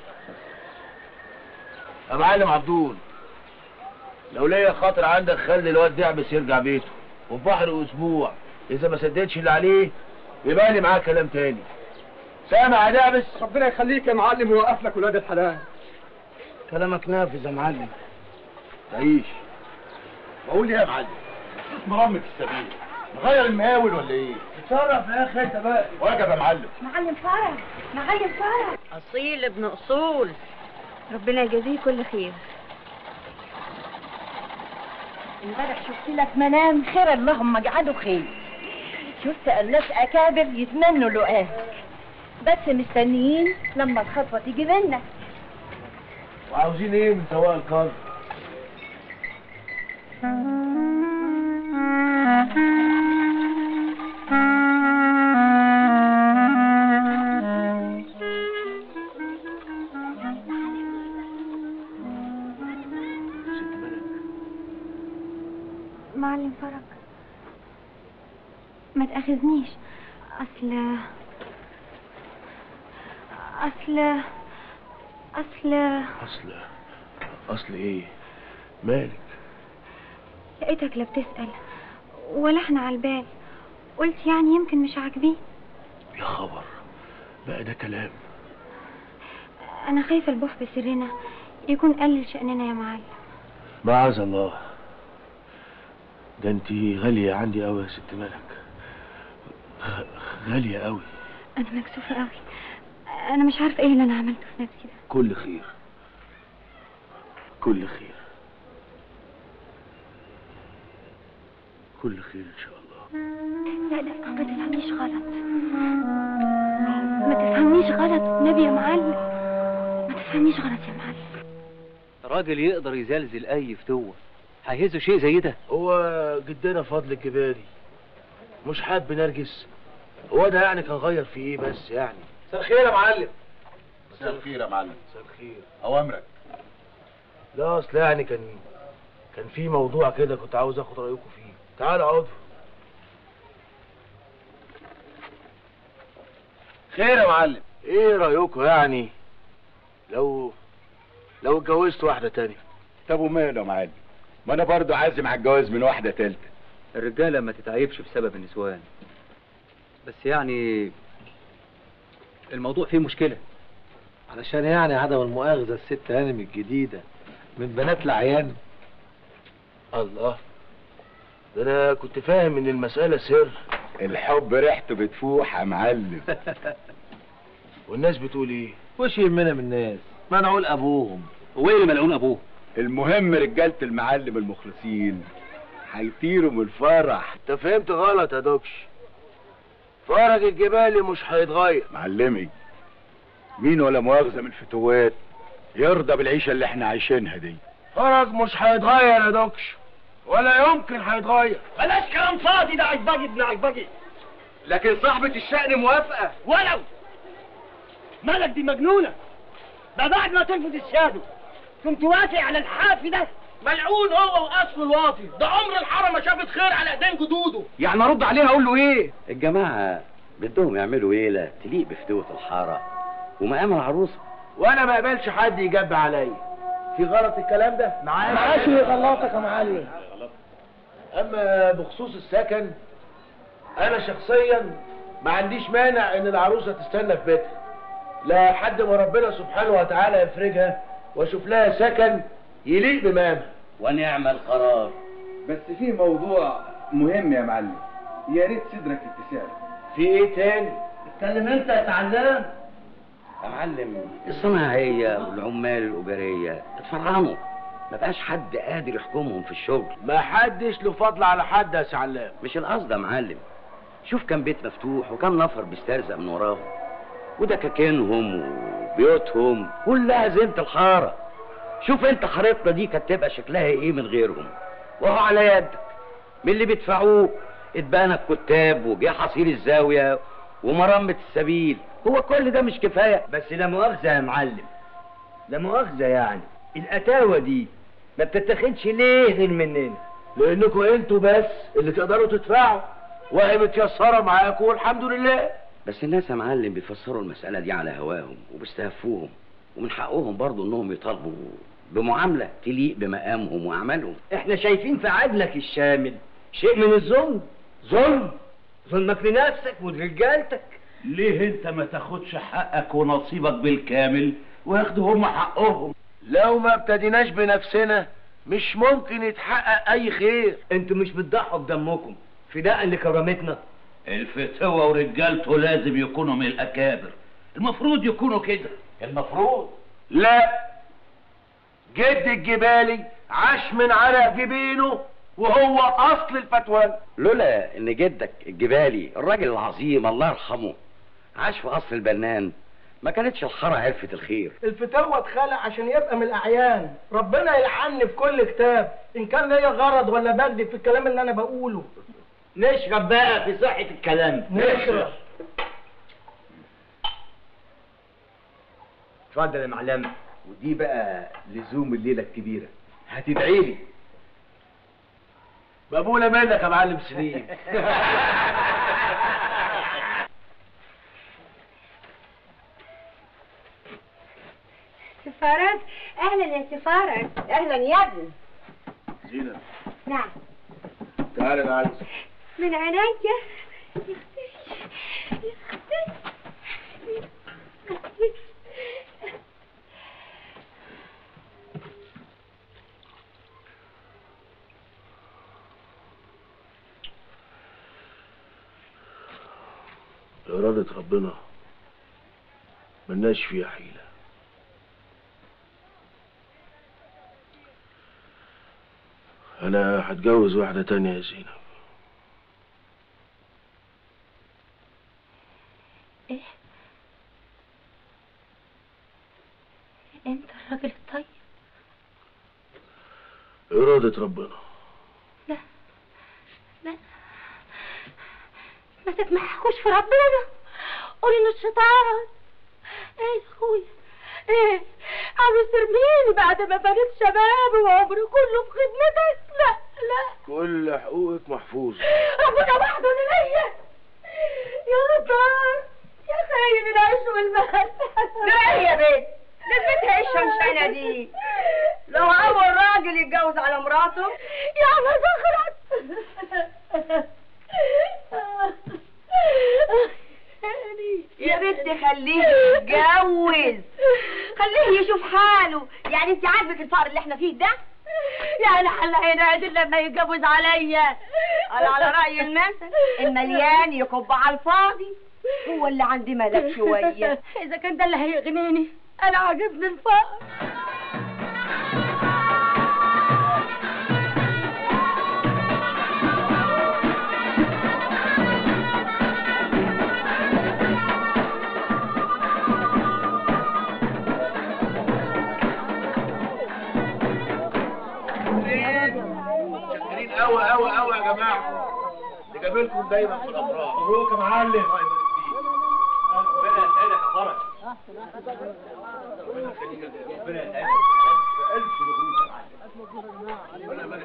D: يا معلم عبدون لو ليا خاطر عندك خلي الواد دعبس يرجع بيته وفي بحر اسبوع اذا ما سددش اللي عليه يبقى لي معاه كلام تاني سامع يا دعبس
A: ربنا يخليك يا معلم ويوقف لك ولاد الحلال
D: كلامك نافذ يا معلم تعيش بقول ايه يا معلم اسم رمة السبيل نغير المقاول ولا ايه؟ اتصرف يا اخي انت بقى واجب يا معلم
C: معلم فرج معلم فرج
H: اصيل ابن اصول
C: ربنا يجازيه كل خير امبارح شفت لك منام خير اللهم اجعله خير شفت الناس اكابر يتمنوا لقاه بس مستنيين لما الخطوه تيجي منا
D: وعاوزين ايه من سواق القرن؟
C: معلم فرج ما تاخذنيش اصل اصل اصل
D: اصل اصل ايه؟ مالك؟
C: لقيتك لا بتسال ولا احنا على البال قلت يعني يمكن مش عاجبيه
D: يا خبر بقى ده كلام
C: انا خايفه البوح بسرنا يكون قلل شأننا يا معلم
D: معاذ الله ده انت غالية عندي قوي يا ست ملك غ- غالية قوي
C: انا مكسوفه قوي انا مش عارفه ايه اللي انا عملته في نفسي ده
D: كل خير كل خير كل خير ان شاء الله
C: لا لا ما تفهمنيش غلط ما تفهمنيش غلط نبي يا معلم ما تفهمنيش غلط يا معلم
K: راجل يقدر يزلزل اي فتوه هيهزه شيء زي ده
D: هو جدنا فضل الجبالي مش حابب نرجس هو ده يعني كان غير في ايه بس يعني مساء الخير يا معلم
F: مساء الخير يا معلم
D: مساء الخير
F: اوامرك
D: لا اصل يعني كان كان في موضوع كده كنت عاوز اخد رايكم فيه تعالوا اقعدوا خير يا معلم ايه رايكم يعني لو لو اتجوزت واحده تانية
F: طب وماله يا معلم ما انا برضو عازم على الجواز من واحده تالته
K: الرجاله ما تتعيبش بسبب النسوان بس يعني الموضوع فيه مشكله
D: علشان يعني عدم المؤاخذه الست هانم الجديده من بنات العيان الله ده انا كنت فاهم ان المساله سر
F: الحب ريحته بتفوح يا معلم
D: والناس بتقول ايه وش يهمنا من الناس منعول ابوهم
K: وايه اللي ملعون ابوه
F: المهم رجاله المعلم المخلصين هيطيروا من الفرح
D: انت فهمت غلط يا دوكش فرج الجبالي مش هيتغير
F: معلمي مين ولا مؤاخذه من الفتوات يرضى بالعيشه اللي احنا عايشينها دي
D: فرج مش هيتغير يا دوكش ولا يمكن هيتغير
E: بلاش كلام فاضي ده عجبجي ابن عجبجي
D: لكن صاحبة الشأن موافقة
E: ولو مالك دي مجنونة ده بعد ما تلفت الشادو كنت وافق على الحافي ده ملعون هو واصل الواطي ده عمر الحاره ما شافت خير على ايدين جدوده
B: يعني ارد عليها اقول له ايه
J: الجماعة بدهم يعملوا ليلة تليق بفتوة الحارة ومقام العروسة
D: وانا ما اقبلش حد يجب عليا في غلط الكلام ده
E: معاش غلطك يا معلم
D: اما بخصوص السكن انا شخصيا ما عنديش مانع ان العروسه تستنى في بيتها لحد ما ربنا سبحانه وتعالى يفرجها واشوف لها سكن يليق بمقامها
J: ونعم القرار
L: بس في موضوع مهم يا معلم يا ريت صدرك اتساع
D: في ايه تاني
E: اتكلم انت يا تعلم
J: يا معلم الصناعية والعمال الأجارية اتفرعنوا ما بقاش حد قادر يحكمهم في الشغل
D: ما حدش له فضل على حد يا سعلام
J: مش القصد يا معلم شوف كم بيت مفتوح وكم نفر بيسترزق من وراهم ودكاكينهم وبيوتهم كلها زينة الحارة شوف انت حارتنا دي كانت تبقى شكلها ايه من غيرهم وهو على يدك من اللي بيدفعوه اتبنى الكتاب وجه حصير الزاوية ومرمة السبيل هو كل ده مش كفاية
B: بس لا مؤاخذة يا معلم لا مؤاخذة يعني القتاوة دي ما بتتاخدش ليه غير مننا
D: لانكم انتوا بس اللي تقدروا تدفعوا وهي متيسره معاكم والحمد لله
J: بس الناس يا معلم بيفسروا المسألة دي على هواهم وبيستهفوهم ومن حقهم برضو انهم يطالبوا بمعاملة تليق بمقامهم وأعمالهم
E: احنا شايفين في عدلك الشامل شيء من الظلم ظلم ظلمك لنفسك ولرجالتك
M: ليه انت ما تاخدش حقك ونصيبك بالكامل وياخدوا هم حقهم
D: لو ما ابتديناش بنفسنا مش ممكن يتحقق اي خير
E: انتوا مش بتضحوا بدمكم فداء لكرامتنا
M: الفتوة ورجالته لازم يكونوا من الأكابر المفروض يكونوا كده
D: المفروض لا جد الجبالي عاش من عرق جبينه وهو اصل الفتوى
J: لولا ان جدك الجبالي الراجل العظيم الله يرحمه عاش في قصر البنان ما كانتش الحارة عرفت الخير
N: الفتوة اتخلق عشان يبقى من الأعيان ربنا يلعني في كل كتاب إن كان ليا غرض ولا بكذب في الكلام اللي أنا بقوله
E: نشرب بقى في صحة الكلام
N: نشرب
E: اتفضل يا معلم ودي بقى لزوم الليلة الكبيرة هتدعي لي
D: مقبولة منك يا معلم سليم
C: سفارات اهلا يا سفارة
H: اهلا يا ابني
D: زينة
C: نعم
D: تعالى يا معلم
C: من عينيا يا اختي يا اختي يا اختي
D: إرادة ربنا ملناش فيها حيلة أنا هتجوز واحدة تانية يا زينب
C: ايه انت الراجل الطيب
D: إرادة ربنا
C: لا لا ما تتمحكوش في ربنا قولي انه الشيطان ايه يا اخويا ايه عاوز ترميني بعد ما بنيت شبابي وعمري كله في خدمتك لا لا
D: كل حقوقك محفوظة
C: ربنا وحده اللي ليا يا غدار يا خاين العيش والمال
H: لا يا بنت لازمتها ايه الشمشانة دي لو اول راجل يتجوز على مراته
C: يا ما زغرت
H: يا بنت خليه يتجوز خليه يشوف حاله يعني انت عاجبك الفقر اللي احنا فيه ده
C: يعني حل هينعدل لما يتجوز عليا
H: انا على رأي المثل المليان يكب على الفاضي هو اللي عندي ملك شوية
C: اذا كان ده اللي هيغنيني انا عاجبني الفقر
D: شاكرين قوي قوي قوي يا جماعة نجاملكم دايما في الأفراح
E: مبروك يا معلم
D: الله يبارك فيك
E: ربنا يسعدك يا فرج
D: ربنا يخليك يا جماعة.
E: ربنا يسعدك
D: ألف مبروك يا معلم ربنا يبارك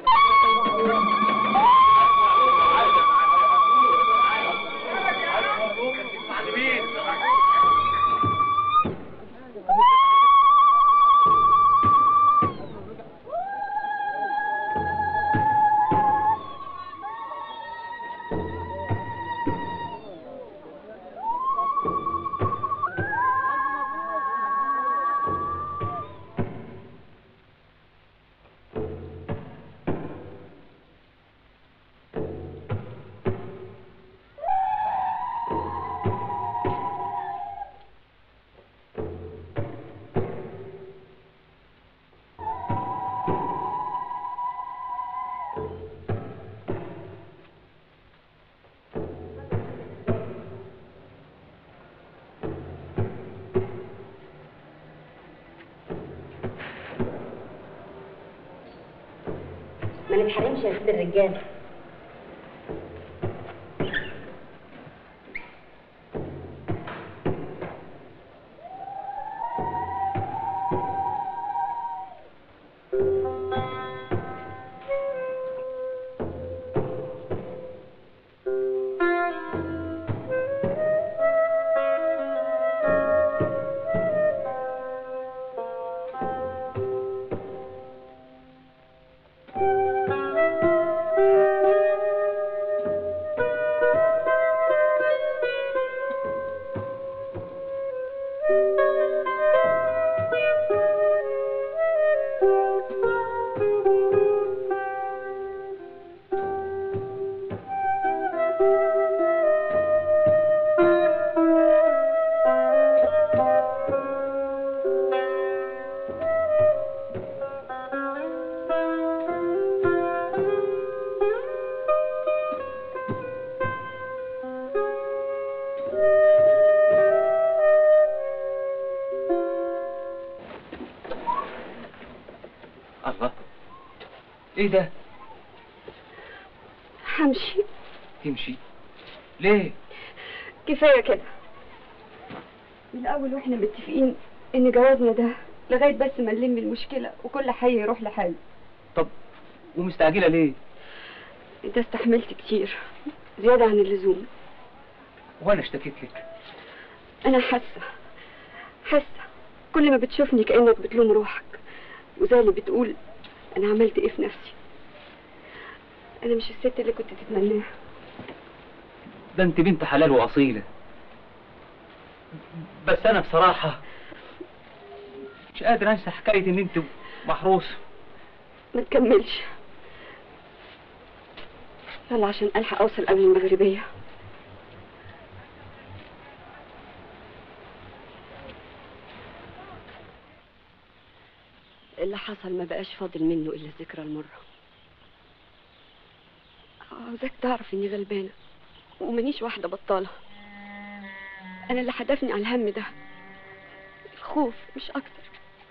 C: ما نتحرمش يا ست الرجاله
K: الله ايه ده
H: همشي
K: تمشي ليه
H: كفايه كده من الاول واحنا متفقين ان جوازنا ده لغايه بس ما نلم المشكله وكل حي يروح لحاله
K: طب ومستعجله ليه
H: انت استحملت كتير زياده عن اللزوم
K: وانا اشتكيت لك
H: انا حاسه حاسه كل ما بتشوفني كانك بتلوم روحك وزي اللي بتقول انا عملت ايه في نفسي انا مش الست اللي كنت تتمناها
K: ده انت بنت حلال واصيله بس انا بصراحه مش قادر انسى حكايه ان انت محروسه
H: ما تكملش يلا عشان الحق اوصل قبل المغربيه اللي حصل ما بقاش فاضل منه الا الذكرى المره عاوزاك تعرف اني غلبانه ومانيش واحده بطاله انا اللي حدفني على الهم ده الخوف مش اكتر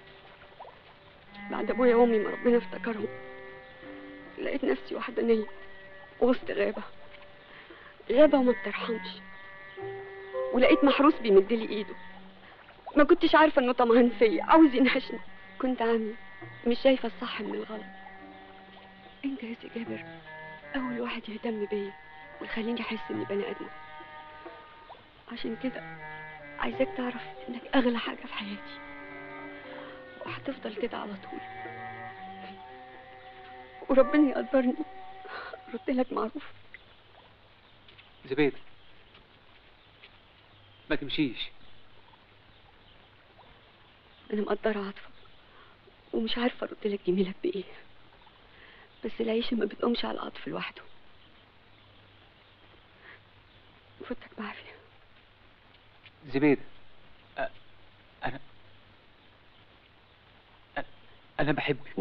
H: بعد ابويا وامي ما ربنا افتكرهم لقيت نفسي وحدانيه وسط غابه غابه وما بترحمش ولقيت محروس بيمدلي ايده ما كنتش عارفه انه طمعان فيا عاوز ينهشني كنت عامله مش شايفه الصح من الغلط انت يا سي جابر اول واحد يهتم بيا ويخليني احس اني بني ادم عشان كده عايزاك تعرف انك اغلى حاجه في حياتي وهتفضل كده على طول وربنا يقدرني رد لك معروف
K: زبيد ما تمشيش
H: انا مقدره عاطفك ومش عارفه ارد لك جميلك بايه بس العيش ما بتقومش على العطف لوحده فوتك بعافيه
K: زبيد أ- انا أ- انا بحبك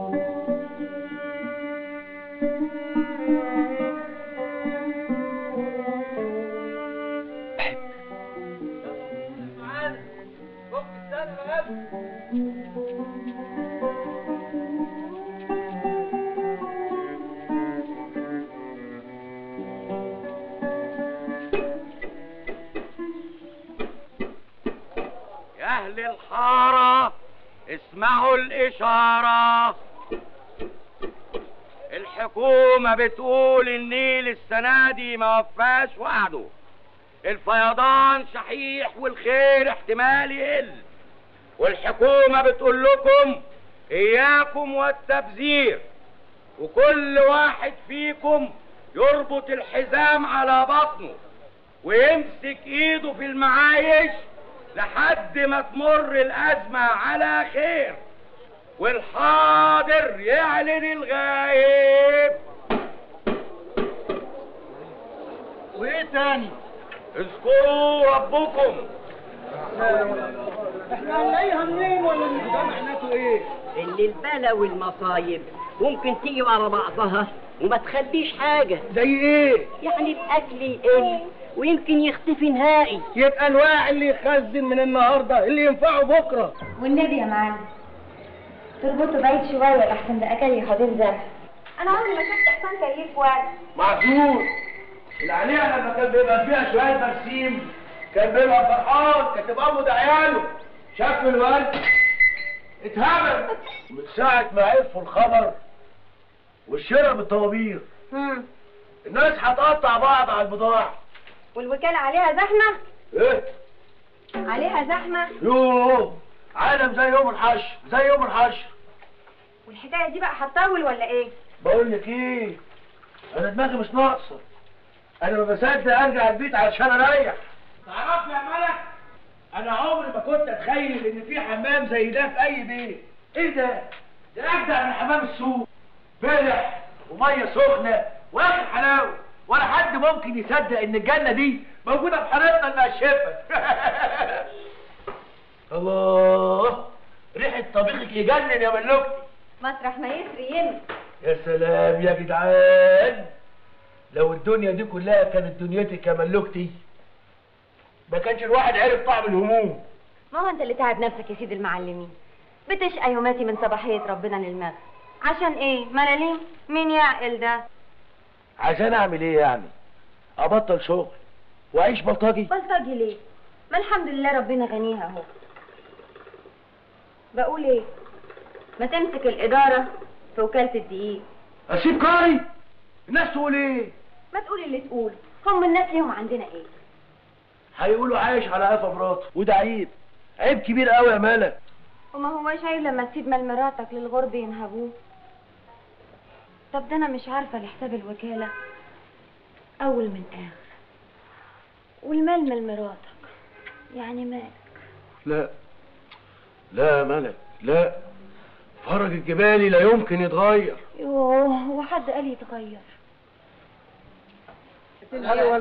J: يا أهل الحارة اسمعوا الإشارة الحكومة بتقول النيل السنة دي ما وفاش وعده الفيضان شحيح والخير احتمال يقل والحكومة بتقول لكم إياكم والتبذير وكل واحد فيكم يربط الحزام على بطنه ويمسك ايده في المعايش لحد ما تمر الأزمة على خير والحاضر يعلن الغايب
N: وايه تاني؟
J: اذكروا ربكم
N: احنا هنلاقيها منين ولا من ده معناته ايه؟
E: اللي البلا والمصايب ممكن تيجي ورا بعضها وما تخبيش حاجة
N: زي ايه؟
E: يعني الأكل يقل ويمكن يختفي نهائي
N: يبقى الواعي اللي يخزن من النهارده اللي ينفعه بكره
C: والنبي يا معلم تربطه بعيد شوية لحسن ده أكل يخاطر زرع أنا عمري ما شفت حصان كيف واد
D: معذور العليا لما كان بيبقى فيها شوية برسيم كان بيبقى فرحان كانت تبقى امه ده عياله شاف الورد اتهبل من ساعة ما عرفوا الخبر والشراء بالطوابير الناس هتقطع بعض على البضاعة
C: والوكالة عليها زحمة
D: ايه
C: عليها زحمة
D: يوه عالم زي يوم الحشر زي يوم الحشر
C: والحكاية دي بقى هتطول ولا إيه؟
D: بقول لك ايه انا دماغي مش ناقصه انا ما بصدق ارجع البيت علشان اريح تعرف يا ملك انا عمري ما كنت اتخيل ان في حمام زي ده في اي بيت ايه ده ده اجدع من حمام السوق فرح وميه سخنه واخر حلاوه ولا حد ممكن يصدق ان الجنه دي موجوده في حارتنا المقشفه الله ريحه طبيخك يجنن يا ملوكتي
C: مطرح ما يسري يمشي
D: يا سلام يا جدعان لو الدنيا دي كلها كانت دنيتي كملوكتي ما كانش الواحد عرف طعم الهموم
C: ما هو انت اللي تعب نفسك يا سيد المعلمين بتشقى يوماتي من صباحية ربنا للمغرب عشان ايه ملاليم مين يعقل ده
D: عشان اعمل ايه يعني ابطل شغل واعيش بلطجي
C: بلطجي ليه ما الحمد لله ربنا غنيها اهو بقول ايه ما تمسك الإدارة في وكالة الدقيق
D: اسيب كاري الناس تقول ايه
C: ما تقول اللي تقول هم الناس ليهم عندنا ايه
D: هيقولوا عايش على قفا مراته وده عيب عيب كبير قوي يا ملك
C: وما هوش عيب لما تسيب مال مراتك للغرب ينهبوه طب ده انا مش عارفه لحساب الوكاله اول من اخر والمال من مراتك يعني مال
D: لا لا يا ملك لا فرج الجبالي لا يمكن يتغير
C: يوه هو حد قال يتغير
N: ايوه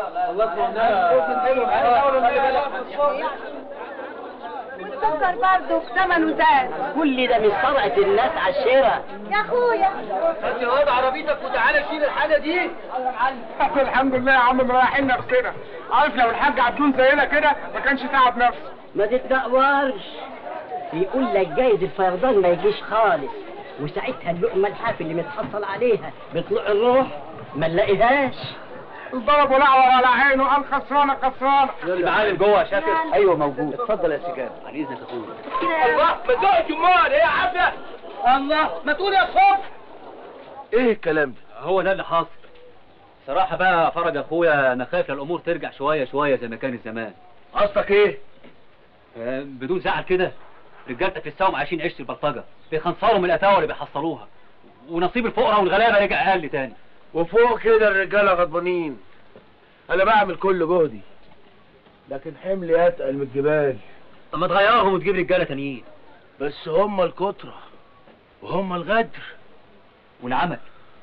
C: والسكر برضه ثمنه زاد
E: كل ده مش سرقة الناس على الشارع
C: يا اخويا
E: هات واد عربيتك وتعالى شيل الحاجة دي
A: الحمد لله يا عم مريحين نفسنا عارف لو الحاج عبدون زينا كده ما كانش تعب نفسه
E: ما تتنقورش بيقول لك جايز الفيضان ما يجيش خالص وساعتها اللقمة الحافي اللي متحصل عليها بطلوع الروح ما نلاقيهاش
A: ضرب ولعور على عينه قال خسرانه خسرانه
B: المعلم جوه يا شاكر ايوه موجود اتفضل يا سكان عن اذنك يا اخويا
E: الله ما تقعد امال ايه يا عفله الله ما تقول يا صبح
D: ايه الكلام ده
B: هو ده اللي حاصل صراحة بقى فرج اخويا انا خايف الامور ترجع شوية شوية زي ما كانت زمان
D: قصدك ايه
B: آه، بدون زعل كده رجالتك في السوم عايشين عيشة البلطجة بيخنصروا من الاتاوة اللي بيحصلوها ونصيب الفقراء والغلابة رجع اقل تاني
D: وفوق كده الرجاله غضبانين انا بعمل كل جهدي لكن حملي اتقل من الجبال
B: طب ما تغيرهم وتجيب رجالة تانيين
D: بس هم الكترة وهم الغدر
B: والعمل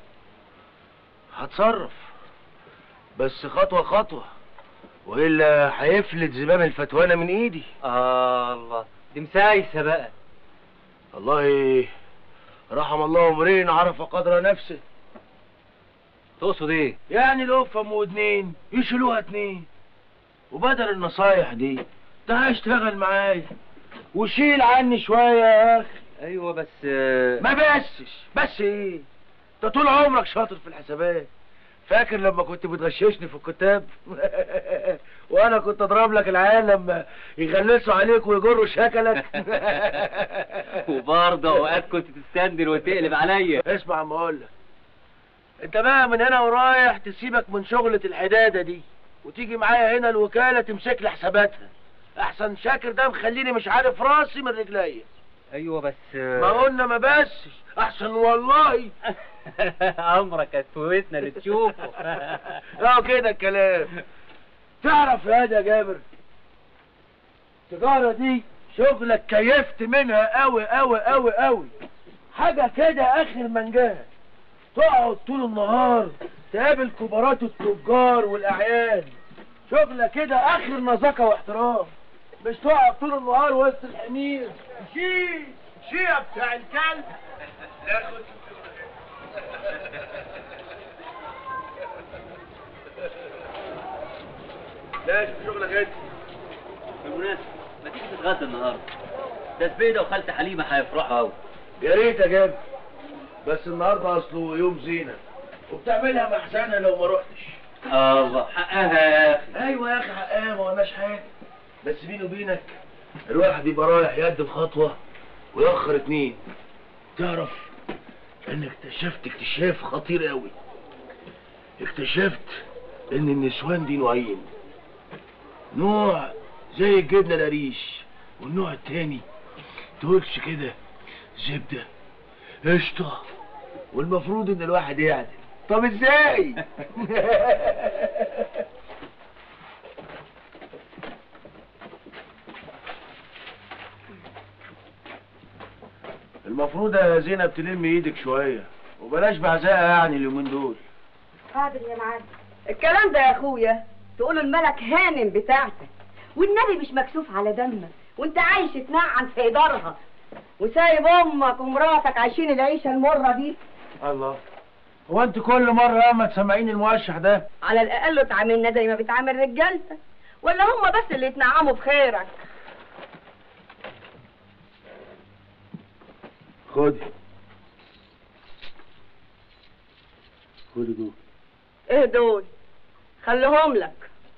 D: هتصرف بس خطوة خطوة وإلا هيفلت زمام الفتوانة من إيدي
B: آه الله دي مسايسة بقى
D: والله رحم الله امرئ عرف قدر نفسه
B: تقصد ايه؟
D: يعني لو فم ودنين يشيلوها اتنين وبدل النصايح دي تعال اشتغل معايا وشيل عني شوية يا أخي
B: ايوه بس آه،
D: ما بسش بس ايه انت طول عمرك شاطر في الحسابات فاكر لما كنت بتغششني في الكتاب وانا كنت اضرب لك العيال لما يغلسوا عليك ويجروا شكلك
B: وبرضه اوقات كنت تستندل وتقلب عليا
D: اسمع ما اقول لك انت بقى من هنا ورايح تسيبك من شغلة الحدادة دي وتيجي معايا هنا الوكالة تمسك لي حساباتها احسن شاكر ده مخليني مش عارف راسي من رجليا
B: ايوه بس آه،
D: ما قلنا ما بسش احسن والله
B: عمرك هتفوتنا اللي تشوفه
D: اه كده الكلام تعرف يا واد يا جابر التجارة دي شغلك كيفت منها قوي قوي قوي قوي حاجة كده اخر منجاها تقعد طول النهار تقابل كبارات التجار والاعيان شغلة كده اخر نزاكة واحترام مش تقعد طول النهار وسط الحمير شي شي يا بتاع الكلب لا شوف شغلك انت
B: بالمناسبة ما تيجي تتغدى النهارده ده زبيدة وخالتي حليمة هيفرحوا قوي
D: يا ريت يا جاب بس النهارده اصله يوم زينه وبتعملها محزنه لو ما رحتش
B: الله حقها يا اخي
D: ايوه يا اخي حقها ما قلناش حاجه بس بيني وبينك الواحد يبقى رايح يقدم خطوه ويأخر اتنين تعرف ان اكتشفت اكتشاف خطير قوي اكتشفت ان النسوان دي نوعين نوع زي الجبنه القريش والنوع التاني تقولش كده زبده قشطه والمفروض ان الواحد يعدل طب ازاي المفروض يا زينب تلم ايدك شويه وبلاش بعزقها يعني اليومين دول
H: حاضر يا معلم الكلام ده يا اخويا تقوله الملك هانم بتاعتك والنبي مش مكسوف على دمك وانت عايش تنعم في دارها وسايب امك ومراتك عايشين العيشه المره دي
D: الله هو انت كل مره اما تسمعيني الموشح ده
H: على الاقل تعاملنا زي ما بتعامل رجالتك ولا هم بس اللي يتنعموا بخيرك
D: خدي خدي دول
H: ايه دول خليهم لك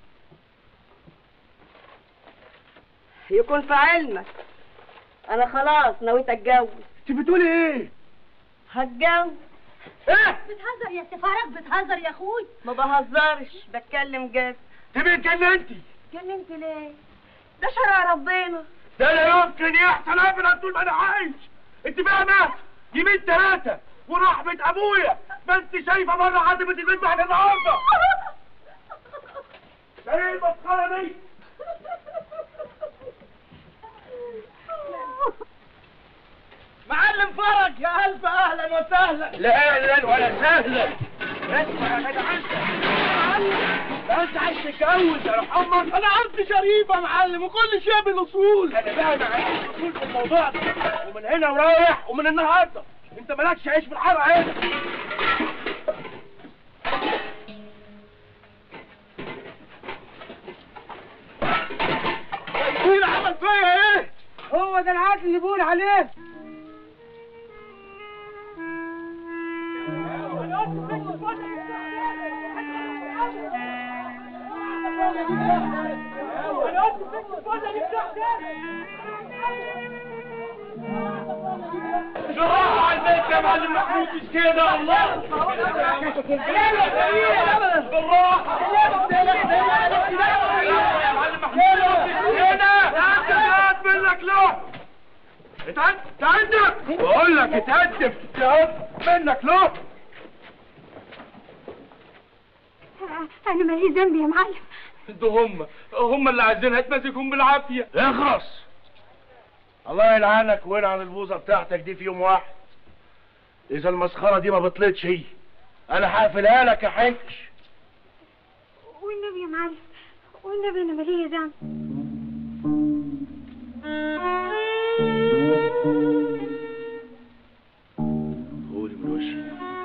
H: يكون في علمك انا خلاص نويت اتجوز
D: انت بتقولي ايه
H: هتجوز
C: بتهزر يا سفارك بتهزر يا اخوي
H: ما بهزرش بتكلم جد
D: تبقي اتجننتي
H: اتكلمت ليه ده شرع ربنا
D: ده لا يمكن يحصل ابدا طول ما انا عايش انت فاهمه يمين ثلاثه ورحمه ابويا ما انت شايفه مره عزمه البنت بعد النهارده ده ايه المسخره دي
N: معلم فرج يا ألف أهلا وسهلا
D: لا اهلا ولا سهلا اسمع يا جدع انت ده انت عايز تتجوز يا روح امك
N: أنا عبد شريف يا معلم وكل شيء بالأصول
D: انا بقى ما عنديش اصول في الموضوع ده ومن هنا ورايح ومن النهارده انت مالكش عيش في الحاره هنا
N: مين عمل فيا إيه؟ هو ده العقل اللي بقول عليه
A: بالراحة على البيت يا معلم محمود مش كده الله بالراحة يا معلم محمود هنا
D: اتقدم منك له اتقدم بقول لك اتقدم اتقدم منك له
C: انا ماليش ذنب يا معلم
A: ده هم هم اللي عايزينها تمسكهم بالعافية
D: اخرس الله يلعنك ويلعن البوظه بتاعتك دي في يوم واحد اذا المسخره دي ما بطلتش هي انا هقفلها لك يا حنكش
C: والنبي يا معلم والنبي انا ماليش ذنب
D: قولي من وشي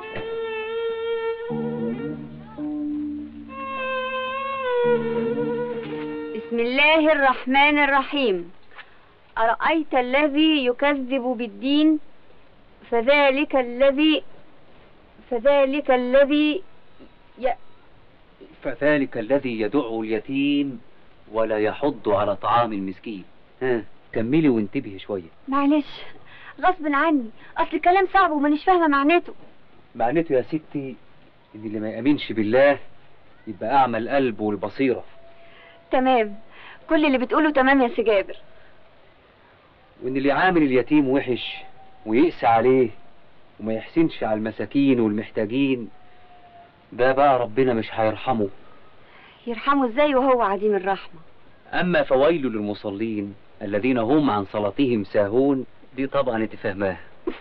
H: بسم الله الرحمن الرحيم أرأيت الذي يكذب بالدين فذلك الذي فذلك الذي ي...
K: فذلك الذي يدع اليتيم ولا يحض على طعام المسكين ها كملي وانتبهي شوية
C: معلش غصب عني اصل الكلام صعب ومانيش فاهمه معناته
K: معناته يا ستي ان اللي ما يأمنش بالله يبقى أعمى القلب والبصيرة
H: تمام كل اللي بتقوله تمام يا سي جابر
K: وان اللي عامل اليتيم وحش ويقسى عليه وما يحسنش على المساكين والمحتاجين ده بقى ربنا مش هيرحمه
H: يرحمه ازاي وهو عديم الرحمة
K: اما فويل للمصلين الذين هم عن صلاتهم ساهون دي طبعا انت فاهماها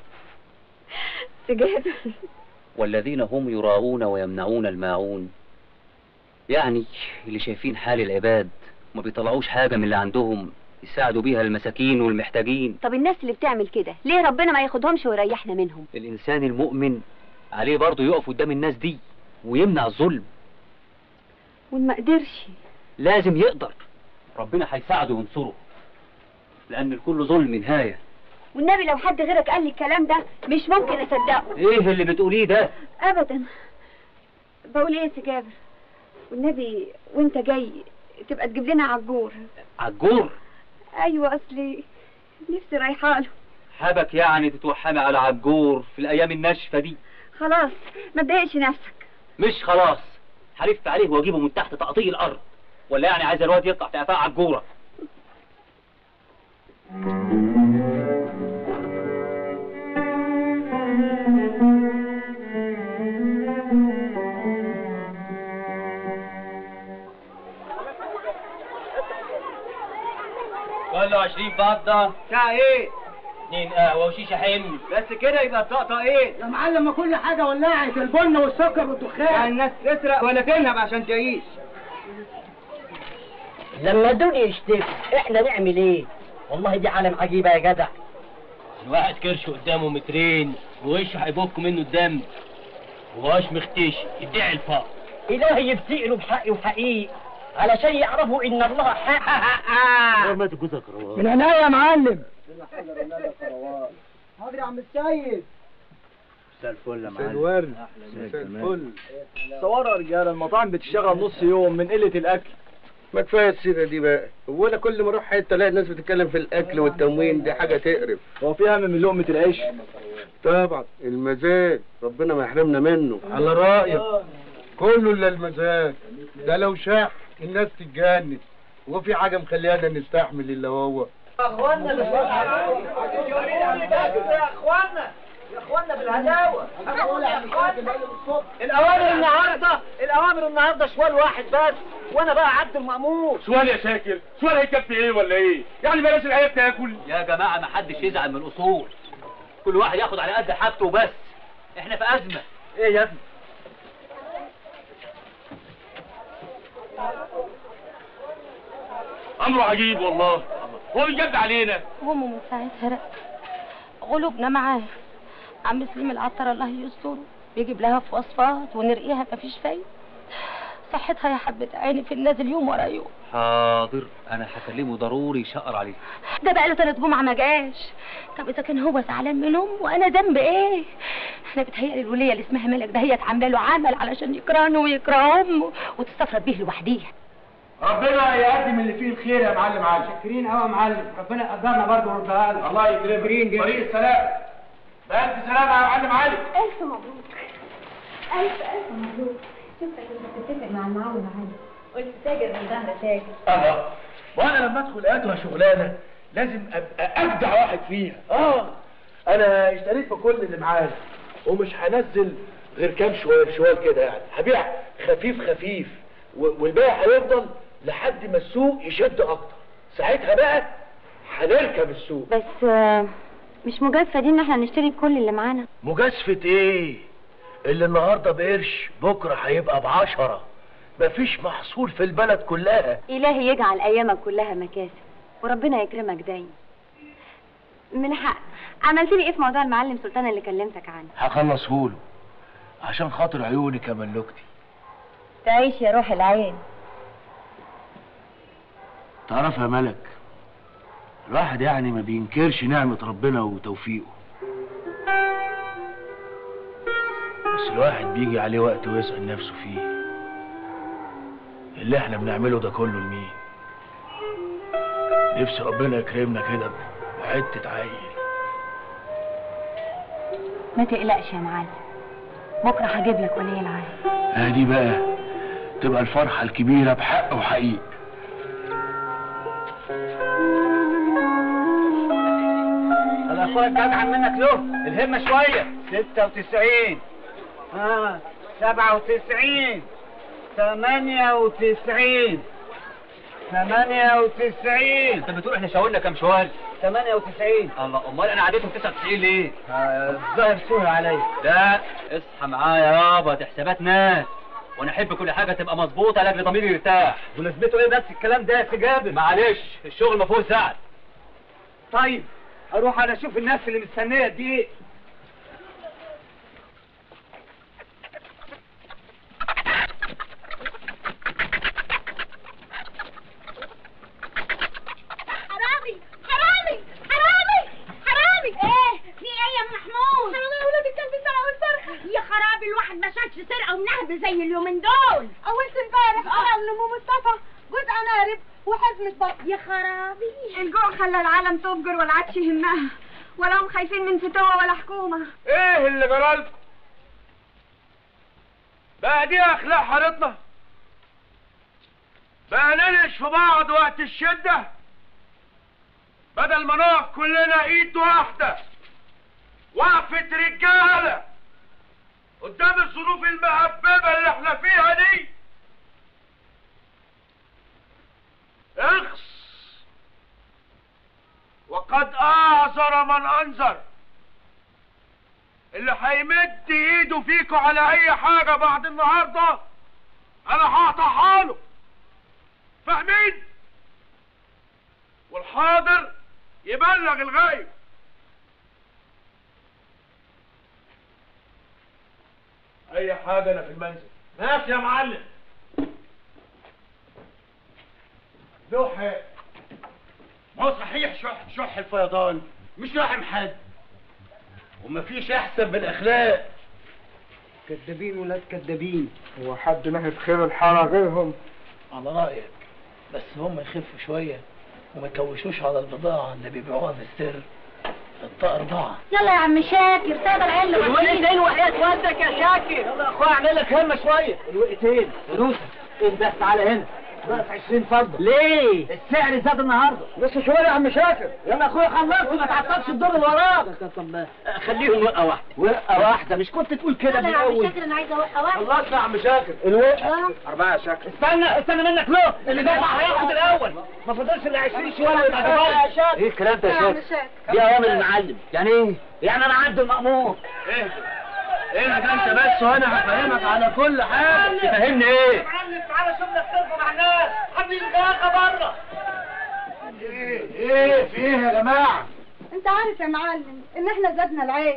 H: سي جابر
K: والذين هم يراؤون ويمنعون الماعون يعني اللي شايفين حال العباد ما بيطلعوش حاجة من اللي عندهم يساعدوا بيها المساكين والمحتاجين
H: طب الناس اللي بتعمل كده ليه ربنا ما ياخدهمش ويريحنا منهم
K: الإنسان المؤمن عليه برضه يقف قدام الناس دي ويمنع الظلم
H: وإن ما قدرش
K: لازم يقدر ربنا هيساعده وينصره لأن الكل ظلم نهاية
H: والنبي لو حد غيرك قال لي الكلام ده مش ممكن اصدقه
K: ايه اللي بتقوليه ده
H: ابدا بقول ايه يا سي جابر والنبي وانت جاي تبقى تجيب لنا عجور
K: عجور
H: ايوه اصلي نفسي رايحه له
K: حبك يعني تتوحمي على عجور في الأيام الناشفة دي
H: خلاص ما تضايقش نفسك
K: مش خلاص حلفت عليه واجيبه من تحت تقطيع الأرض ولا يعني عايز الواد يطلع في قفاه عجورة
B: كله 20 فضة
N: ساعة ايه؟
B: اتنين قهوة وشيشة حمل
N: بس كده يبقى الطقطقة ايه؟ يا معلم ما كل حاجة ولعت البن والسكر والدخان الناس تسرق ولا تنهب عشان تعيش
E: لما دول يشتكوا احنا نعمل ايه والله دي عالم عجيبة يا جدع
B: الواحد كرشه قدامه مترين ووشه هيفك منه الدم وهوش مختش يدعي الفقر
E: الهي يفتقروا بحق وحقيق علشان يعرفوا ان الله حق
N: من هنا يا معلم حاضر يا عم السيد
B: مساء الفل يا
N: مساء الورد
B: أحلى
N: مساء
B: كمان.
N: الفل صوروا يا رجاله المطاعم بتشتغل نص يوم من قله الاكل
O: ما كفايه السيره دي بقى هو انا كل ما اروح حته الاقي الناس بتتكلم في الاكل والتموين دي حاجه تقرف
N: هو في اهم من لقمه العيش
O: طبعا المزاج ربنا ما يحرمنا منه
N: على رايك كله الا المزاج ده لو شاح الناس تتجنن وفي حاجه مخليانا نستحمل الا هو
E: اخوانا يا اخوانا يا اخوانا بالهداوه الاوامر النهارده الاوامر النهارده شوال واحد بس وانا بقى عبد المامور
A: سؤال يا شاكر سؤال هيكفي ايه ولا ايه يعني بلاش العيال تاكل
B: يا جماعة ما حدش يزعل من الأصول كل واحد ياخد على قد حاجته وبس احنا في أزمة
N: ايه يا ابني
A: امره عجيب والله هو بيجد علينا
C: وامه من ساعتها رق غلوبنا معاه عم سليم العطر الله يستره بيجيب لها في وصفات ونرقيها مفيش فايدة صحتها يا حبة عيني في النازل يوم ورا يوم
B: حاضر أنا هكلمه ضروري يشقر عليه
C: ده بقى له ثلاث جمعة ما جاش طب إذا كان هو زعلان من أمه وأنا ذنب إيه؟ أنا بتهيألي الولية اللي اسمها ملك ده هي عاملة له عمل علشان يكرهني ويكره أمه وتستفرد بيه لوحديها
D: ربنا يقدم اللي فيه الخير يا معلم علي شاكرين قوي يا معلم ربنا يقدرنا برضه ويردها لنا الله يكرمك طريق السلام بألف سلامة يا معلم علي
C: ألف مبروك ألف ألف مبروك شفتك أنت بتتفق مع المعلم علي قلت تاجر من ظهر تاجر
D: الله وانا لما ادخل ادوى شغلانه لازم ابقى ابدع واحد فيها اه انا اشتريت في كل اللي معايا ومش هنزل غير كام شوال شوال كده يعني هبيع خفيف خفيف و- والباقي هيفضل لحد ما السوق يشد اكتر ساعتها بقى هنركب السوق
C: بس آه، مش مجازفة دي إن إحنا نشتري كل اللي معانا
D: مجازفة ايه اللي النهارده بقرش بكره هيبقى بعشرة مفيش محصول في البلد كلها
C: إلهي يجعل أيامك كلها مكاسب وربنا يكرمك دايما من حق عملت لي إيه في موضوع المعلم سلطان اللي كلمتك عنه
D: هخلصهوله عشان خاطر عيونك يا ملوكتي
C: تعيش يا روح العين
D: تعرف يا ملك الواحد يعني ما بينكرش نعمة ربنا وتوفيقه بس الواحد بيجي عليه وقت ويسأل نفسه فيه اللي احنا بنعمله ده كله لمين نفسي ربنا يكرمنا كده بحتة عيل
C: ما تقلقش يا معلم بكرة هجيب لك ولي العهد
D: ادي بقى تبقى الفرحة الكبيرة بحق وحقيقة
E: انا اخويا جدع منك له الهمه شويه 96 اه 97 98 98
B: انت بتقول احنا شاورنا كام شوال
E: 98
B: الله امال انا عديتهم 99 ليه
E: الظاهر سهل عليا
B: لا اصحى معايا يابا دي حسابات ناس وانا احب كل حاجه تبقى مظبوطه لاجل ضميري يرتاح
E: ولازمته ايه بس الكلام ده يا سي جابر
B: معلش الشغل ما فيهوش زعل
E: طيب اروح انا اشوف الناس اللي مستنيه دي
C: حرامي حرامي حرامي حرامي ايه في ايه يا محمود حرامي يا ولاد الكلب سرقوا الفرخه يا خرابي الواحد ما شافش سرقه ونهب زي اليومين دول اولت امبارح قال ام مصطفى جوز عنارب وحزمة بط يا خرابي الجوع خلى العالم تفجر ولا عادش يهمها ولا هم خايفين من فتوة ولا حكومة
F: ايه اللي جرالكم بقى دي اخلاق حارتنا بقى ننش في بعض وقت الشدة بدل ما نقف كلنا ايد واحدة وقفة رجالة قدام الظروف المهببة اللي احنا فيها دي اخس وقد اعذر من انذر اللي هيمد ايده فيكوا على اي حاجة بعد النهاردة انا هقطعها له فاهمين والحاضر يبلغ الغايب اي حاجة انا في المنزل ماشي يا معلم له حق ما هو صحيح شح شح الفيضان مش رحم حد
D: ومفيش احسن من الاخلاق
N: كدابين ولاد كدابين هو حد نهب خير الحارة غيرهم
E: على رأيك بس هم يخفوا شوية وما يكوشوش على البضاعة اللي بيبيعوها في السر الطائر ضاع
C: يلا يا عم شاكر سايب العيال
E: الوقتين وحياة والدك يا شاكر يلا يا اخويا اعمل لك همة شوية الوقتين فلوسك انت بس تعالى هنا ناقص 20 فضل ليه؟ السعر زاد النهارده بس شوية يا عم شاكر يلا يا اخويا خلصت ما تعطلش الدور اللي وراك خليهم ورقة واحدة ورقة واحدة مش كنت تقول كده
C: يلا
E: من
C: يا عم
E: الأول
C: شاكر انا عايزه اوقع واحد
E: خلصنا يا عم شاكر الورقة
N: أربعة يا شاكر
E: استنى استنى منك له اللي دفع هياخد الاول ما فضلش الا 20 شويه يا شاكر ايه الكلام ده يا
C: يا عم
E: شاكر
C: شاكر
E: دي اوامر المعلم يعني ايه يعني انا عبد المأمور
D: ايه ايه ده انت بس وانا هفهمك على كل حاجه
E: تفهمني ايه
A: معلم تعالى شوف لك صرفه مع الناس حد يلقاها بره
D: ايه ايه في ايه يا جماعه
C: انت عارف يا معلم ان احنا زادنا العيش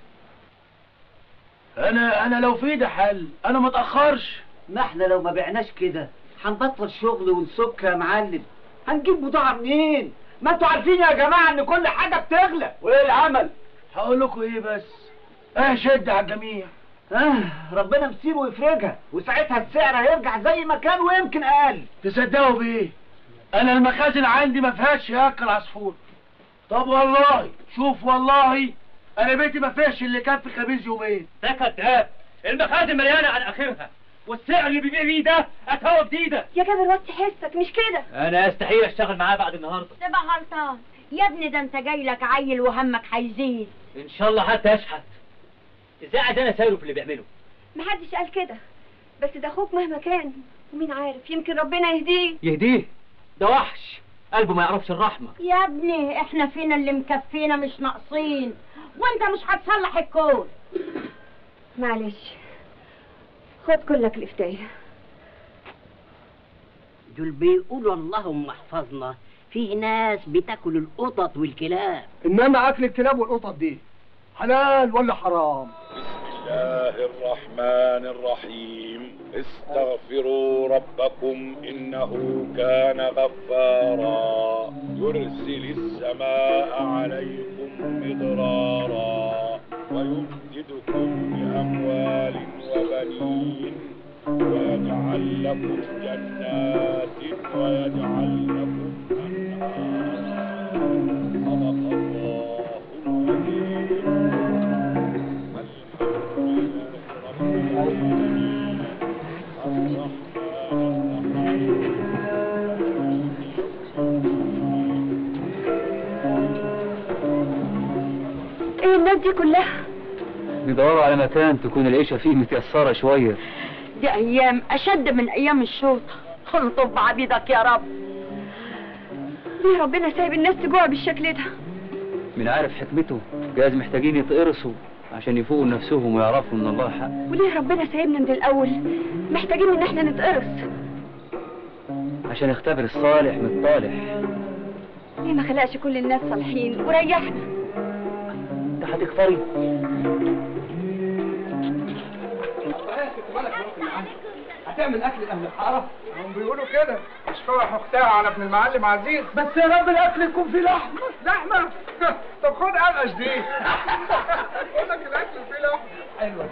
D: انا انا لو في ايدي حل انا ما اتاخرش
E: ما احنا لو ما بعناش كده هنبطل شغل ونسك يا معلم هنجيب بضاعة منين ما انتوا عارفين يا جماعة ان كل حاجة بتغلى وايه العمل
D: هقول لكم ايه بس اه شد على الجميع
E: اه ربنا مسيره ويفرجها وساعتها السعر هيرجع زي ما كان ويمكن اقل
D: تصدقوا بايه انا المخازن عندي ما فيهاش ياكل عصفور طب والله شوف والله انا بيتي ما فيهاش اللي كان في خبيز يومين
A: ده كذاب المخازن مليانه على اخرها والسعر اللي بيبيع بيه ده اتهوى جديده
C: يا جابر وطي حسك مش كده
A: انا استحيل اشتغل معاه بعد النهارده
C: تبقى غلطان يا ابني ده انت جاي لك عيل وهمك هيزيد
A: ان شاء الله حتى اشحت ازاي عايز انا اسايره في اللي بيعمله
C: محدش قال كده بس ده اخوك مهما كان ومين عارف يمكن ربنا يهديه
A: يهديه ده وحش قلبه ما يعرفش الرحمه
C: يا ابني احنا فينا اللي مكفينا مش ناقصين وانت مش هتصلح الكون معلش خد كلك الفتاية
P: دول بيقولوا اللهم احفظنا في ناس بتاكل القطط والكلاب
N: انما اكل الكلاب والقطط دي حلال ولا حرام
Q: الله الرحمن الرحيم استغفروا ربكم إنه كان غفارا يرسل السماء عليكم مضرارا ويمددكم بأموال وبنين ويجعل لكم جنات ويجعل لكم أنهارا صدق الله العظيم
C: ايه الناس دي كلها
K: بيدوروا على مكان تكون العيشة فيه متيسرة شوية
H: دي ايام اشد من ايام الشوطة خلطوا بعبيدك يا رب
C: ليه ربنا سايب الناس تجوع بالشكل ده
K: من عارف حكمته جايز محتاجين يتقرصوا عشان يفوقوا لنفسهم ويعرفوا ان الله حق
C: وليه ربنا سايبنا من الاول محتاجين ان احنا نتقرص
K: عشان يختبر الصالح من الطالح
C: ليه ما خلقش كل الناس صالحين وريحنا
K: انت هتكفري
N: هتعمل اكل اهل الحاره هم بيقولوا كده مش فرح اختها على ابن المعلم عزيز بس يا رب الاكل يكون فيه لحمه لحمه طب خد قلقش دي بقول لك الاكل فيه لحمه ايوه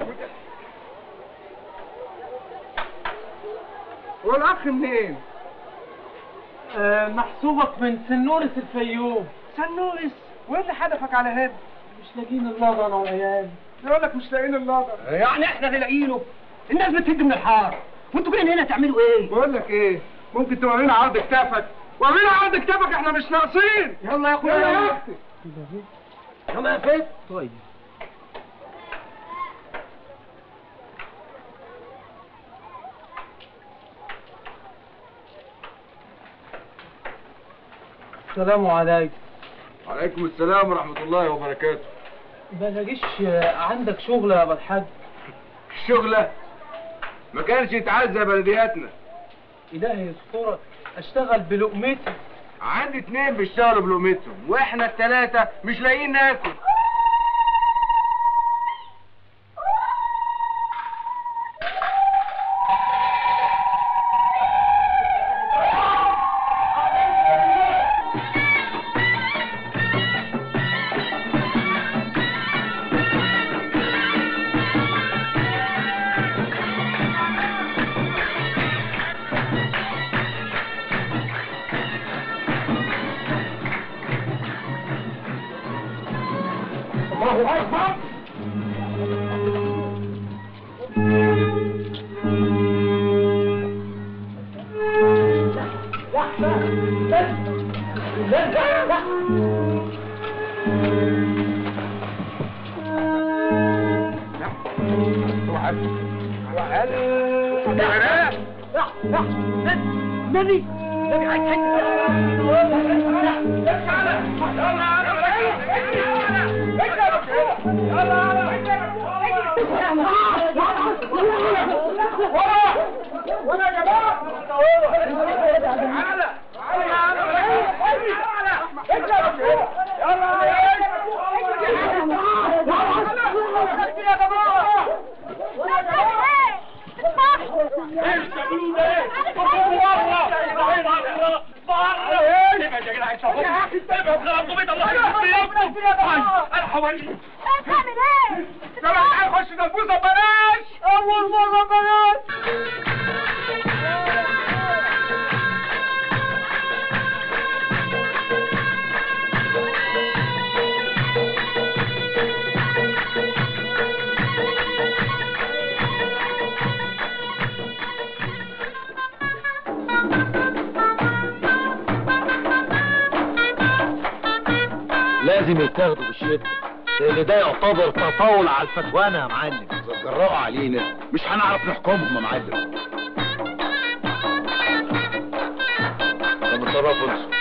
N: هو الاخ منين؟
E: آه محسوبك من سنورس الفيوم
N: سنورس وايه اللي حدفك على هنا؟
E: مش لاقيين اللضا انا وعيال
N: يقول لك مش لاقيين اللضا
E: يعني احنا اللي لاقيينه الناس بتهد من الحار وانتوا جايين هنا تعملوا ايه؟
N: بقول لك ايه ممكن تورينا عرض كتافك ورينا عرض كتافك احنا مش ناقصين
E: يلا يا اخويا
N: يلا يا
E: يلا.
N: اختي
E: يلا يا فيت
K: طيب
E: السلام عليكم
N: وعليكم السلام ورحمة الله وبركاته
E: بلاقيش عندك شغل يا ابو الحاج
N: الشغلة ما كانش يتعزى بلدياتنا
E: الهي يسترك اشتغل بلقمتي
N: عندي اتنين بيشتغلوا بلقمتهم واحنا التلاتة مش لاقيين ناكل
A: نبي نبي عايز
F: هنخش نفوسه بلاش اول مره بلاش
O: لازم يتاخدوا بالشدة لان ده يعتبر تطاول على الفتوانة يا معلم
Q: جرأوا علينا مش هنعرف نحكمهم يا معلم
O: طب اتصرفوا انتوا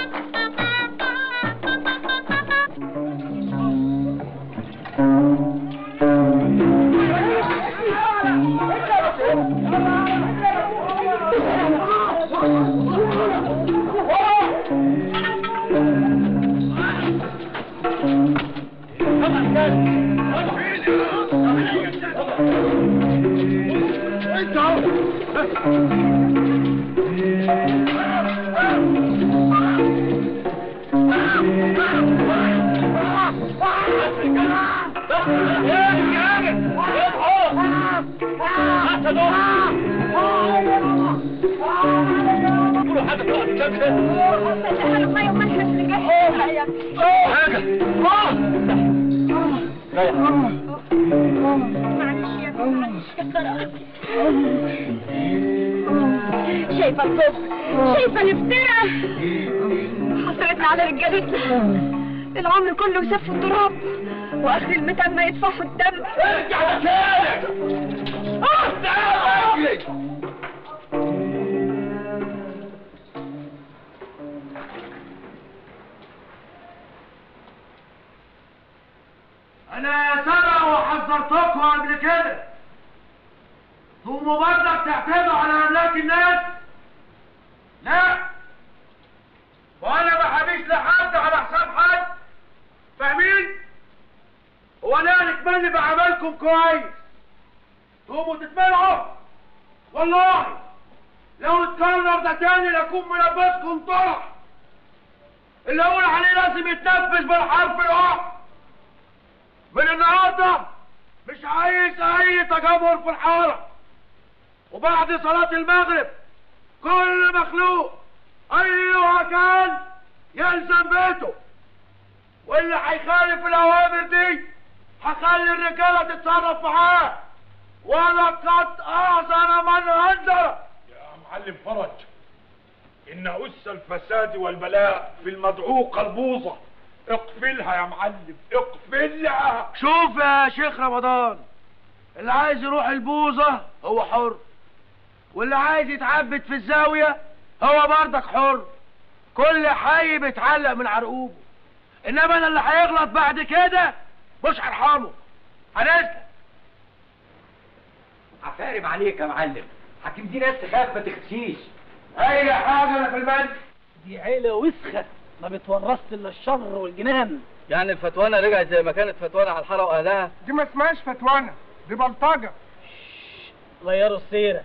C: شايفة الكفر شايفة الافتراء حسرتنا على رجالتنا العمر كله يسف في التراب واخر المتى ما يدفعوا الدم ارجع
F: انا سبق وحذرتكم قبل كده ثم برضك تعتمدوا على املاك الناس لا وانا ما حبيش لحد على حساب حد فاهمين هو انا نتمنى بعملكم كويس تقوموا تتمنعوا والله لو اتكرر ده تاني لاكون ملبسكم طرح اللي اقول عليه لازم يتنفذ بالحرف الواحد من النهارده مش عايز اي تجمهر في الحاره وبعد صلاة المغرب كل مخلوق ايها كان يلزم بيته واللي هيخالف الاوامر دي هخلي الرجاله تتصرف معاه ولقد اعذر من انذر
Q: يا معلم فرج إن أس الفساد والبلاء في المدعو قلبوزة اقفلها يا معلم اقفلها
F: شوف يا شيخ رمضان اللي عايز يروح البوظة هو حر واللي عايز يتعبد في الزاوية هو برضك حر كل حي بيتعلق من عرقوبه انما انا اللي هيغلط بعد كده مش هرحمه هنسلك
B: عفارم عليك يا معلم حكيم دي ناس تخاف ما تخشيش
F: اي حاجة انا في المنزل
G: دي عيلة وسخة ما بتورثش الا الشر والجنان
B: يعني الفتوانة رجعت زي ما كانت فتوانة على الحارة واهلها
N: دي ما اسمهاش فتوانة دي بلطجة
G: غيروا السيرة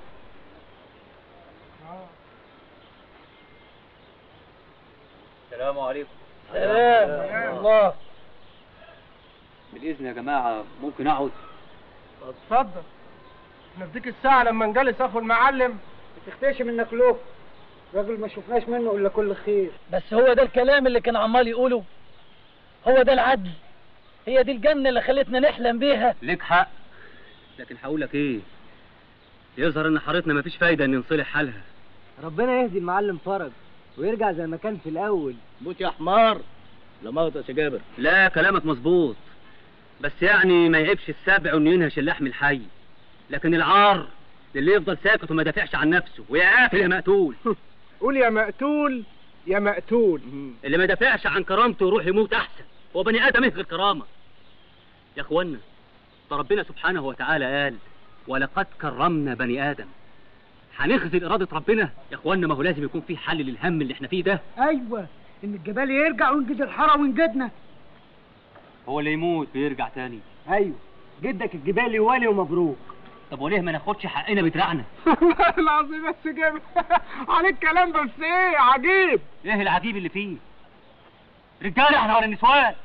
K: السلام عليكم
G: سلام الله
K: بالإذن يا جماعة ممكن أقعد
N: اتفضل نديك الساعة لما نجلس اخو المعلم
E: ما تختش منك له راجل ما شفناش منه الا كل خير
G: بس هو ده الكلام اللي كان عمال يقوله هو ده العدل هي دي الجنة اللي خلتنا نحلم بيها
K: ليك حق لكن هقول لك إيه يظهر إن حارتنا مفيش فايدة إن نصلح حالها
E: ربنا يهدي المعلم فرج ويرجع زي ما كان في الاول موت يا حمار لا مغطس يا جابر
B: لا كلامك مظبوط بس يعني ما يعيبش السبع انه ينهش اللحم الحي لكن العار اللي يفضل ساكت وما دافعش عن نفسه ويا قاتل يا مقتول
N: قول يا مقتول يا مقتول
B: اللي ما دافعش عن كرامته يروح يموت احسن هو بني ادم يهجر كرامه يا اخوانا ده ربنا سبحانه وتعالى قال ولقد كرمنا بني ادم هنخزل اراده ربنا يا اخوانا ما هو لازم يكون في حل للهم اللي احنا فيه ده
E: ايوه ان الجبال يرجع وينجد الحاره وينجدنا
B: هو اللي يموت بيرجع تاني
E: ايوه جدك الجبالي ولي ومبروك
B: طب وليه ما ناخدش حقنا بدراعنا
N: والله العظيم بس جاب عليك كلام بس ايه عجيب
B: ايه العجيب اللي فيه رجاله احنا ولا النسوان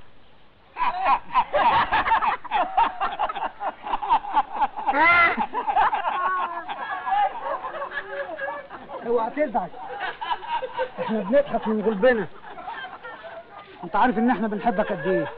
E: اوعى تزعل احنا بنضحك من قلبنا انت عارف ان احنا بنحبك قد ايه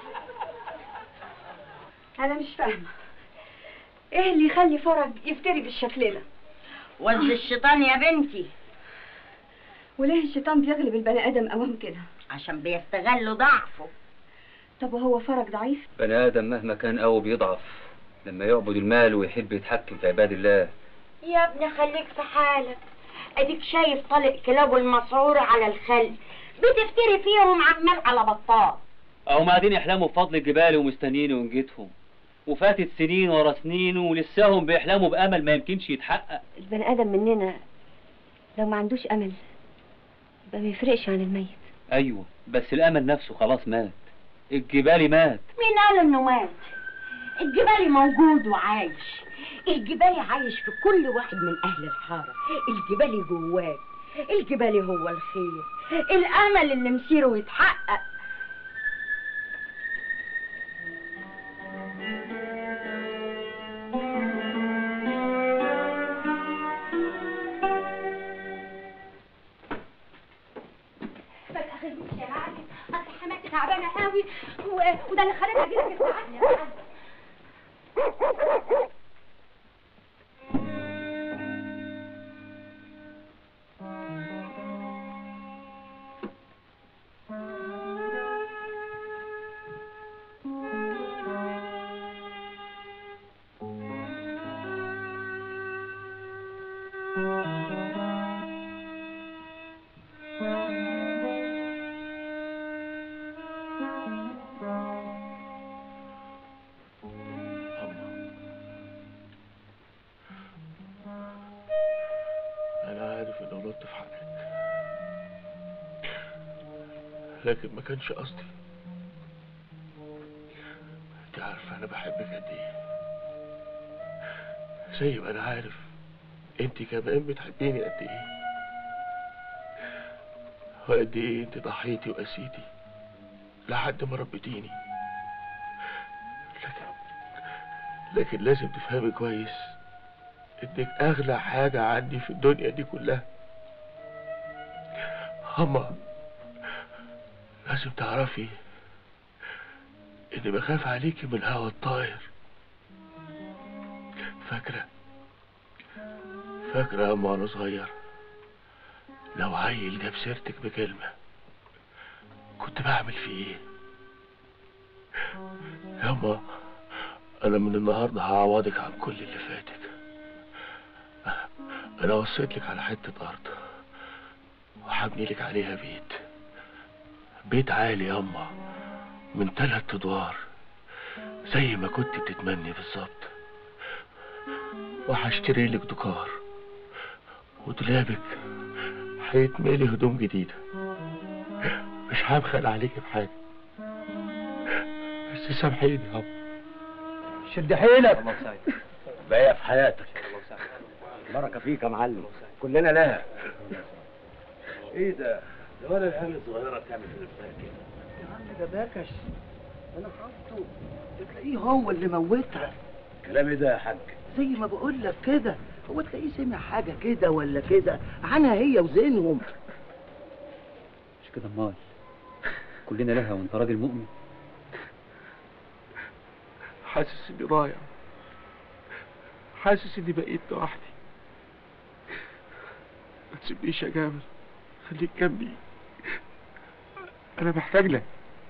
H: انا مش فاهمه ايه اللي يخلي فرج يفتري بالشكل ده
P: وز الشيطان يا بنتي
H: وليه الشيطان بيغلب البني ادم اوام كده
P: عشان بيستغلوا ضعفه
H: طب وهو فرج ضعيف
K: بني آدم مهما كان قوي بيضعف لما يعبد المال ويحب يتحكم في عباد الله
P: يا ابني خليك في حالك اديك شايف طلق كلابه المسعور على الخل بتفتري فيهم عمال على بطال
B: او قاعدين يحلموا بفضل الجبال ومستنيين ونجتهم وفاتت سنين ورا سنين ولساهم بيحلموا بامل ما يمكنش يتحقق
H: البني ادم مننا لو ما عندوش امل يبقى ما يفرقش عن الميت
B: ايوه بس الامل نفسه خلاص مات الجبال مات
P: مين قال انه مات الجبالي موجود وعايش الجبالي عايش في كل واحد من اهل الحاره الجبالي جواه الجبالي هو الخير الامل اللي مسيره يتحقق
C: ما تاخذنيش يا معلم اصل حماتي تعبانه قوي و... وده اللي خلاني اجي لك الساعه يا معلم
D: أنا عارف إن غلطت في حقك لكن ما كانش قصدي أنت عارفة أنا بحبك قد إيه زي ما أنا عارف أنت كمان بتحبيني قد إيه وقد إيه أنت ضحيتي وقسيتي لحد ما ربيتيني لكن لكن لازم تفهمي كويس انك اغلى حاجة عندي في الدنيا دي كلها هما لازم تعرفي اني بخاف عليكي من الهوا الطاير فاكرة فاكرة اما وانا صغير لو عيل جاب سيرتك بكلمة كنت بعمل فيه ايه ياما انا من النهارده هعوضك عن كل اللي فاتك انا وصيت لك على حته ارض وهبني لك عليها بيت بيت عالي ياما من تلات ادوار زي ما كنت بتتمني بالظبط وهشتري لك دكار ودولابك هيتملي هدوم جديدة مش هبخل عليك بحاجة بس سامحيني يابا
E: شد حيلك
O: بقى في حياتك بركة فيك يا معلم كلنا لها ايه ده؟ ده ولا العيال الصغيرة بتعمل في نفسها كده
E: يا عم ده باكش انا فهمته تلاقيه هو اللي موتها
O: كلام ايه ده يا حاج؟
E: زي ما بقول لك كده هو تلاقيه سمع حاجة كده ولا كده عنها هي وزينهم
K: مش كده امال كلنا لها وانت راجل مؤمن
D: حاسس اني ضايع حاسس اني بقيت لوحدي ما تسيبنيش يا جابر
Q: خليك جنبي انا محتاج لك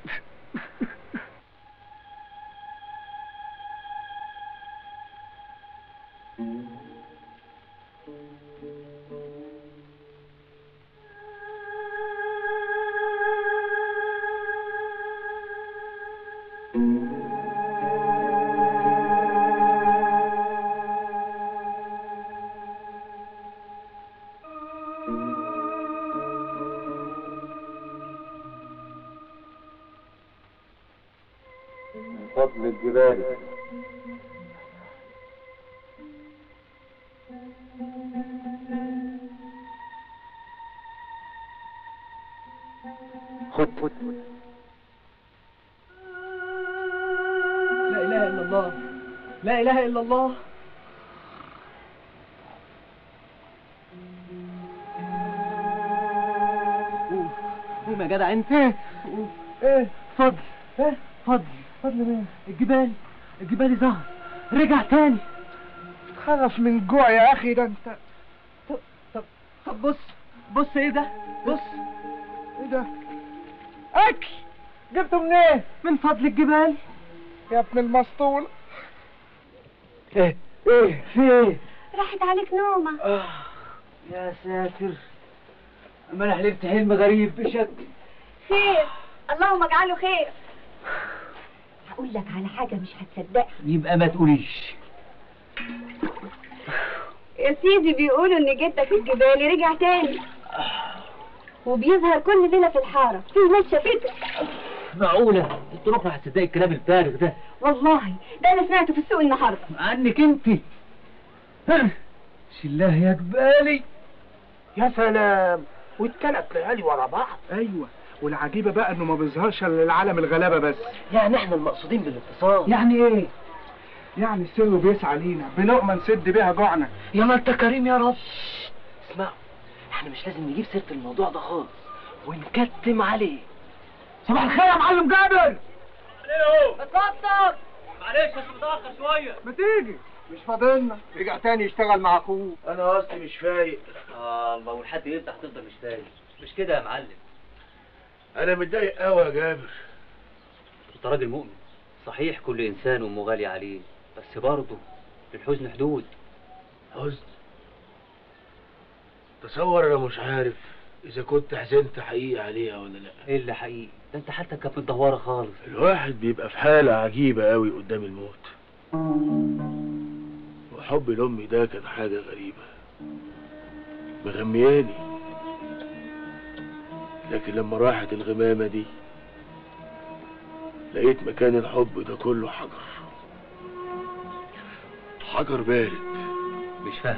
D: فضل الجبال
E: خد خد لا اله الا الله لا اله الا الله قوم قوم يا جدع انت قوم. ايه فضل ايه فضل فضل مين الجبال الجبال ظهر رجع تاني
N: تخرف من جوع يا اخي ده انت
E: طب طب طب بص بص ايه ده بص
N: ايه ده اكل جبته منين
E: من فضل الجبال
N: يا ابن المسطول
E: ايه ايه في ايه
C: راحت عليك نومة
E: آه يا ساتر اما انا حلمت حلم غريب بشكل
C: خير اللهم اجعله خير هقول لك على حاجة مش هتصدقها
E: يبقى ما تقوليش
C: يا سيدي بيقولوا ان جدك الجبالي رجع تاني وبيظهر كل ليلة في الحارة في ناس شافته
E: معقولة انت ركنا هتصدقي الكلام الفارغ ده
C: والله ده انا سمعته في السوق النهارده
E: عنك انت شلاه يا جبالي
N: يا سلام واتكلت ليالي ورا بعض ايوه والعجيبه بقى انه ما بيظهرش الا للعالم الغلابه بس
E: يعني احنا المقصودين بالاتصال
N: يعني ايه يعني السر بيسعى لينا بلقمه نسد بيها جوعنا
E: يا ما انت كريم يا رب اسمعوا احنا مش لازم نجيب سيرة الموضوع ده خالص ونكتم عليه
N: صباح الخير يا معلم جابر
B: اتفضل معلش بس متأخر شوية
N: ما تيجي مش فاضلنا رجع تاني يشتغل مع اخوه
D: انا اصلي مش فايق
B: آه الله والحد امتى هتفضل مش فاهم مش كده يا معلم
D: انا متضايق قوي يا جابر
B: انت راجل مؤمن صحيح كل انسان امه غالي عليه بس برضه للحزن حدود
D: حزن تصور انا مش عارف اذا كنت حزنت حقيقي عليها ولا لا
B: ايه اللي حقيقي ده انت حالتك كانت متدهوره خالص
D: الواحد بيبقى في حالة عجيبة قوي قدام الموت وحب لأمي ده كان حاجة غريبة مغمياني لكن لما راحت الغمامة دي لقيت مكان الحب ده كله حجر حجر بارد
B: مش فاهمك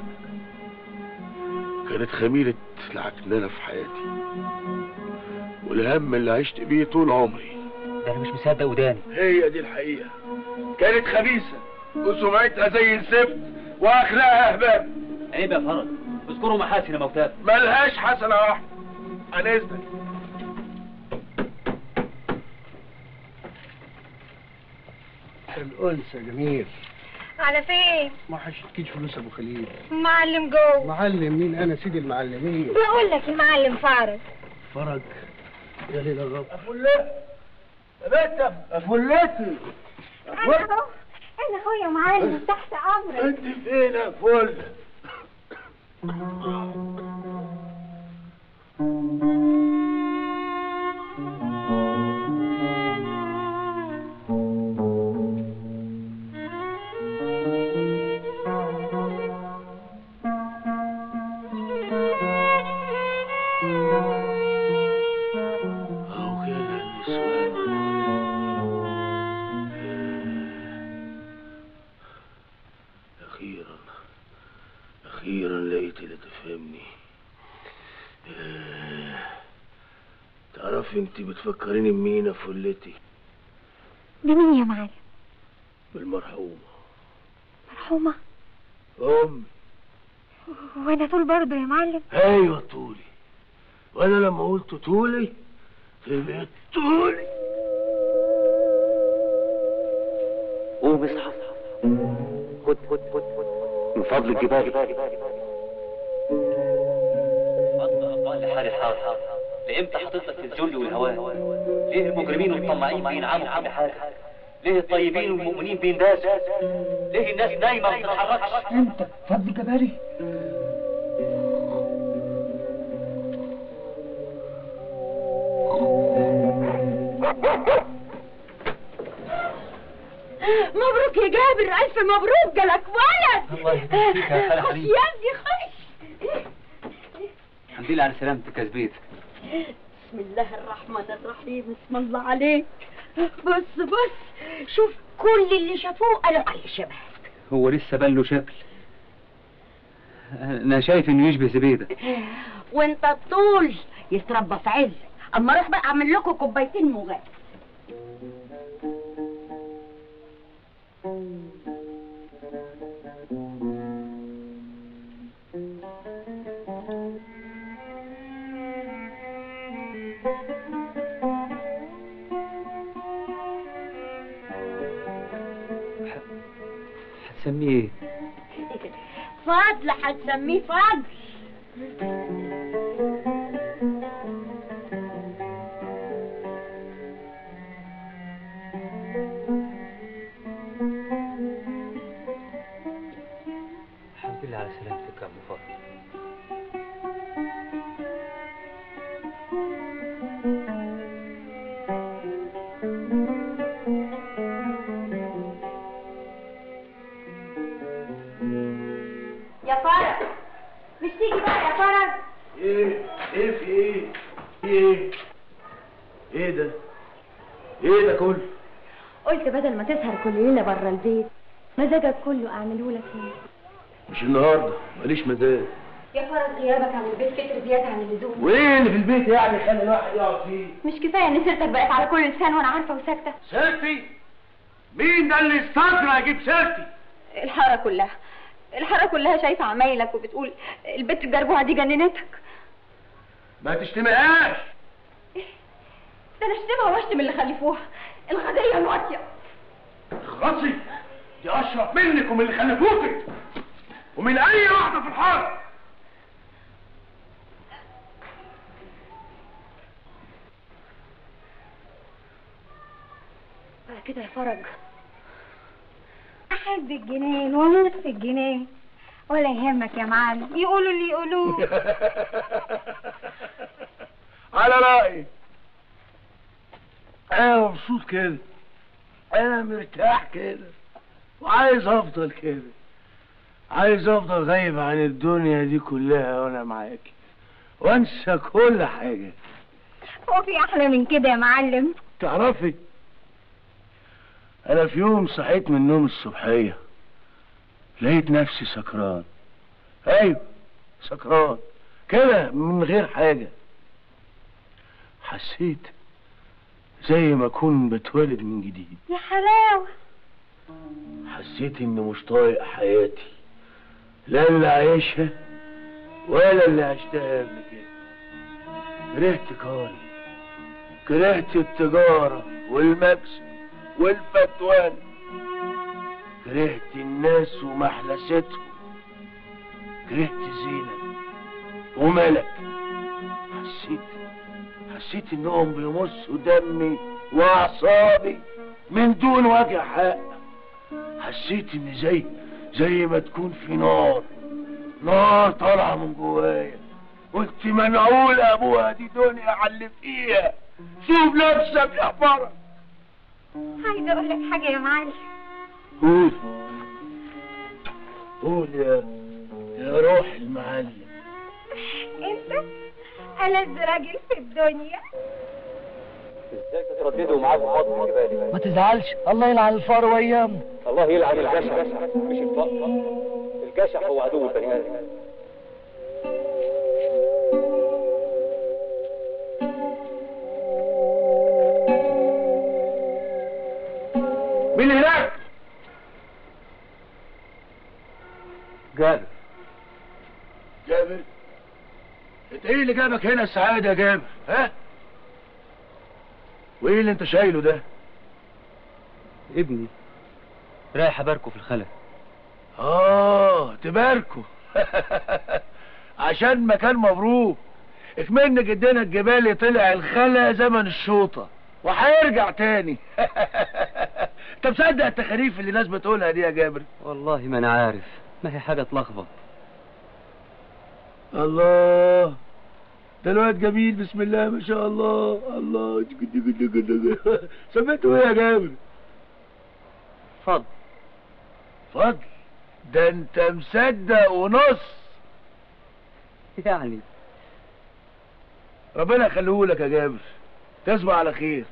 D: كانت خميرة العكنانة في حياتي والهم اللي عشت بيه طول عمري
B: ده انا مش مصدق وداني
D: هي دي الحقيقة كانت خبيثة وسمعتها زي الزفت واخلاقها اهبال
B: عيب يا فرج اذكروا محاسن موتاكم
D: ملهاش حسنة واحدة عن اذنك
R: الأنثى جميل
C: على فين
R: ما حشتكيش فلوس ابو خليل
C: معلم جوه
R: معلم مين انا سيدي المعلمين
C: بقول لك المعلم فارس
R: فرج يا ليلى الرب
D: افلتي يا بنت افلتي
C: انا اهو انا اخويا معلم تحت امرك
D: انت فين يا فل أهو كده النسوان أخيرا أخيرا لقيت اللي تفهمني آه، تعرف انت بتفكريني بمين يا فلتي
C: بمين يا معلم
D: بالمرحومة
C: مرحومة
D: أمي
C: وانا طول برضه يا معلم
D: أيوة طولي وأنا لما قلت طولي سمعت طولي
B: قوم اصحى خد خد خد خد من فضل الجبال فضل الله
K: حال الحال لامتى هتفضل في الذل والهوان ليه المجرمين والطماعين بينعموا في كل حاجه ليه الطيبين والمؤمنين بينداسوا ليه الناس نايمه ما بتتحركش
N: انت فضل جبالي
P: مبروك يا جابر الف مبروك جالك ولد
K: الله يبارك فيك يا خالة
P: خش
K: حبيبي.
P: يا ابني خش
K: الحمد لله على سلامتك يا زبيد
P: بسم الله الرحمن الرحيم بسم الله عليك بص بص شوف كل اللي شافوه قالوا عليه شبه
K: هو لسه بان له شكل انا شايف انه يشبه زبيده
P: وانت الطول يتربى في عز اما اروح بقى اعمل لكم كوبايتين مغات
K: هتسميه ايه
P: فضل هتسميه فضل
K: الحمد لله على سلامتك يا ابو فضل
C: يا فرج مش تيجي بقى يا فرج
D: ايه ايه في ايه في ايه ايه ده ايه ده كله
C: قلت بدل ما تسهر كل ليله بره البيت مزاجك كله اعمله لك هنا
D: مش النهارده ماليش مزاج
C: يا فرج غيابك عن البيت كتر زياده عن اللزوم
D: وايه اللي في البيت يعني خلي الواحد يقعد فيه
C: مش كفايه ان سيرتك بقت على كل لسان وانا عارفه وساكته
D: سيرتي مين ده اللي استجرى يجيب سيرتي
C: الحاره كلها الحاره كلها شايفه عمايلك وبتقول البت الجربوعه دي جننتك
D: ما تشتمهاش
C: ده انا اشتمها واشتم اللي خلفوها الغديه الواطيه
D: خلاصي دي اشرف منك ومن اللي خلفوكي ومن اي واحده في الحاره
C: بقى كده يا فرج احب الجنين واموت في الجنين ولا يهمك يا معلم يقولوا اللي يقولوه
D: على رأيي أنا مبسوط كده أنا مرتاح كده وعايز أفضل كده عايز أفضل غايب عن الدنيا دي كلها وأنا معاكي وأنسى كل حاجة
C: هو في احلى من كده يا معلم
D: تعرفي أنا في يوم صحيت من النوم الصبحية لقيت نفسي سكران أيوه سكران كده من غير حاجة حسيت زي ما أكون بتولد من جديد
C: يا حلاوه
D: حسيت إني مش طايق حياتي لا اللي عايشها ولا اللي عشتها قبل كده كرهت كاري كرهت التجارة والمكسب والفتوان كرهت الناس ومحلستهم كرهت زينة وملك حسيت حسيت انهم بيمصوا دمي واعصابي من دون وجه حق حسيت اني زي زي ما تكون في نار نار طالعه من جوايا قلت منعول ابوها دي دنيا على اللي فيها شوف نفسك يا فرج
C: عايزه اقول لك حاجه يا معلم
D: قول قول يا يا روح المعلم
C: انت ألذ راجل في الدنيا
K: ازاي تترددوا معاه في فضل الجبال
G: ما تزعلش الله يلعن الفار وايامه
K: الله يلعن الجشع مش الفقر الجشع هو عدو البني ادم
D: مين هناك
K: جابر
D: جابر انت ايه اللي جابك هنا السعادة يا جابر ها وايه اللي انت شايله ده
K: ابني رايح اباركه في الخلا
D: اه تباركوا عشان مكان مبروك اكمن جدنا الجبالي طلع الخلا زمن الشوطة وهيرجع تاني طب صدق التخاريف اللي الناس بتقولها دي يا جابر
B: والله ما انا عارف ما هي حاجه تلخبط
D: الله ده الواد جميل بسم الله ما شاء الله الله سميته ايه يا جابر
B: فضل
D: فضل ده انت مصدق ونص
B: يعني
D: ربنا يخليه لك يا جابر تصبح على خير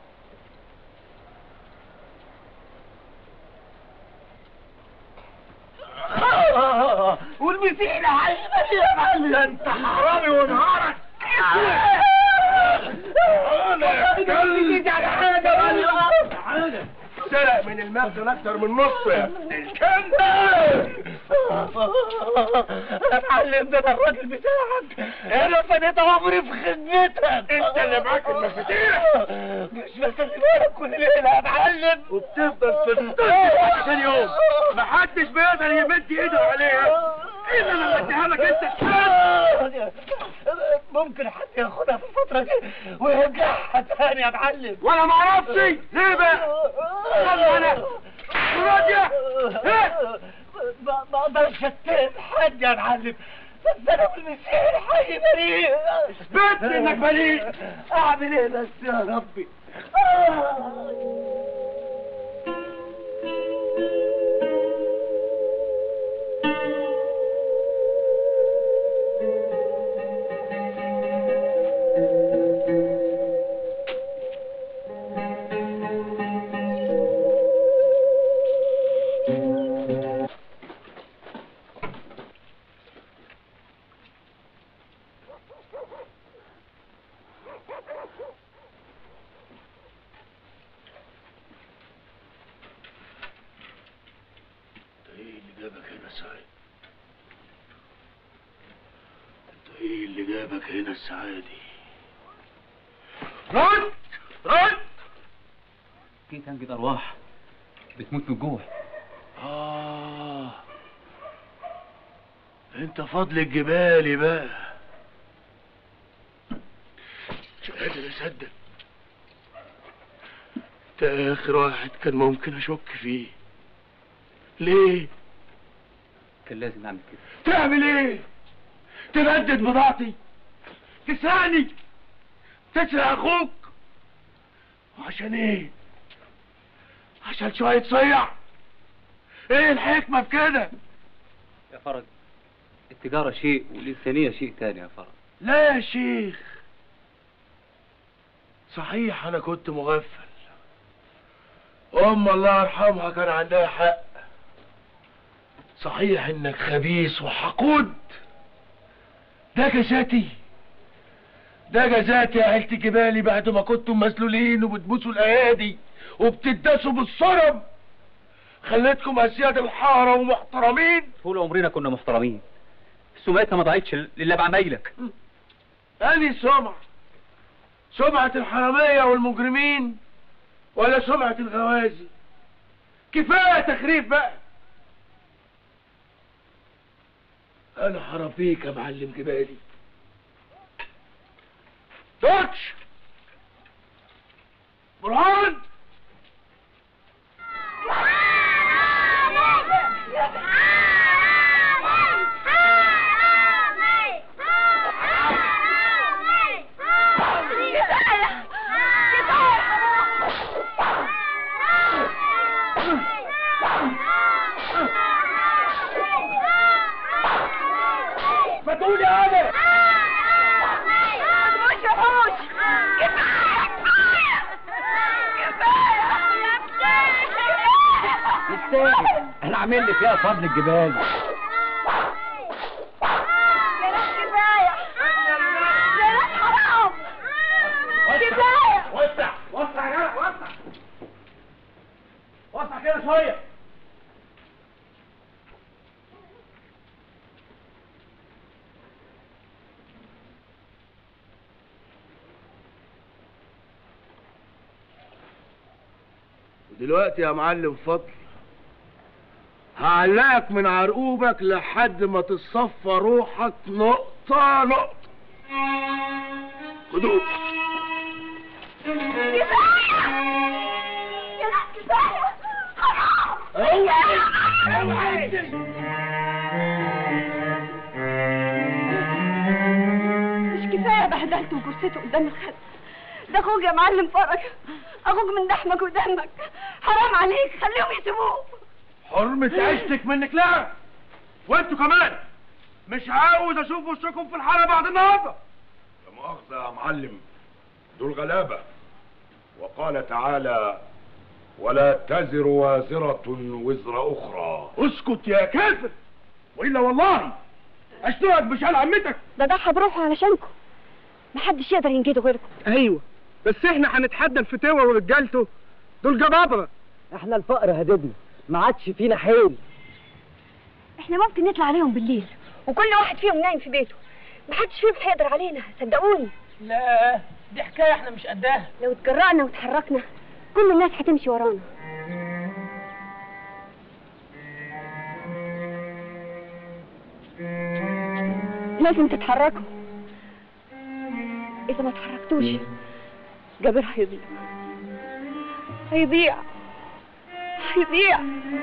E: والمسيح هيبقى يا معلم انت حرامي ونهارك
D: سرق من المخزن اكتر من نص يا ابن الكلب
E: يا معلم ده انا الراجل بتاعك انا فديت عمري في خدمتك
D: انت اللي معاك المفاتيح
E: مش بسلمها كل ليله يا معلم
D: وبتفضل في الطريق ثاني يوم محدش بيقدر يمد ايده عليها الا لما اديها لك انت
E: ممكن حد ياخدها في الفترة دي ويرجعها تاني يا معلم
D: وانا ما اعرفش ليه بقى يلا انا راجع
E: ما ما اقدرش اتهم حد يا معلم بس انا والمسيح الحي بريء
D: اثبت انك بريء
E: اعمل ايه بس يا ربي
D: ايه اللي جابك هنا سعيد انت ايه اللي جابك هنا الساعة دي رد رد
B: جيت انجد ارواح بتموت من الجوع
D: اه انت فضل الجبالي بقى مش قادر اصدق انت اخر واحد كان ممكن اشك فيه ليه
B: كان لازم اعمل كده
D: تعمل ايه تبدد بضاعتي تسرقني تسرق اخوك وعشان ايه عشان شوية صيع ايه الحكمة في كده
B: يا فرج التجارة شيء والإنسانية شيء تاني يا فرج
D: لا يا شيخ صحيح انا كنت مغفل ام الله يرحمها كان عندها حق صحيح انك خبيث وحقود ده جزاتي ده جزاتي يا عيلة جبالي بعد ما كنتم مسلولين وبتبوسوا الايادي وبتدسوا بالصرم خليتكم اسياد الحارة ومحترمين
B: طول عمرنا كنا محترمين سمعتنا ما ضاعتش الا بعمايلك
D: اني سمعة سمعة الحرامية والمجرمين ولا سمعة الغوازي كفاية تخريف بقى انا حرافيك يا معلم جبالي دوتش برهان ما تقولي انا
E: مش وحوش
J: يستاهل انا عامل لي فيها فضل الجبال
E: وسع وسع يا جدع وسع وسع كده شويه
D: دلوقتي يا معلم فضل هعلقك من عرقوبك لحد ما تصفى روحك نقطة نقطة
Q: خدوه
C: مش كفايه بهدلته وكرسيته قدام الخد ده اخوك يا معلم فرج اخوك من لحمك ودمك حرام عليك خليهم يسيبوه
F: حرمة عيشتك منك لا وانتوا كمان مش عاوز اشوف وشكم في الحاره بعد النهارده
Q: لا مؤاخذة يا معلم دول غلابة وقال تعالى ولا تزر وازرة وزر أخرى
F: اسكت يا كافر والا والله اشتغل بشال عمتك
C: ده ضحى بروحه علشانكم محدش يقدر ينجده غيركم
N: ايوه بس احنا هنتحدى الفتوة ورجالته دول جبابرة
E: احنا الفقر هددنا ما عادش فينا حيل
C: احنا ممكن نطلع عليهم بالليل وكل واحد فيهم نايم في بيته محدش فيهم هيقدر علينا صدقوني
G: لا دي حكايه احنا مش قدها
C: لو اتجرأنا وتحركنا كل الناس هتمشي ورانا لازم تتحركوا إذا ما اتحركتوش جابر هيضيع هيضيع هيضيع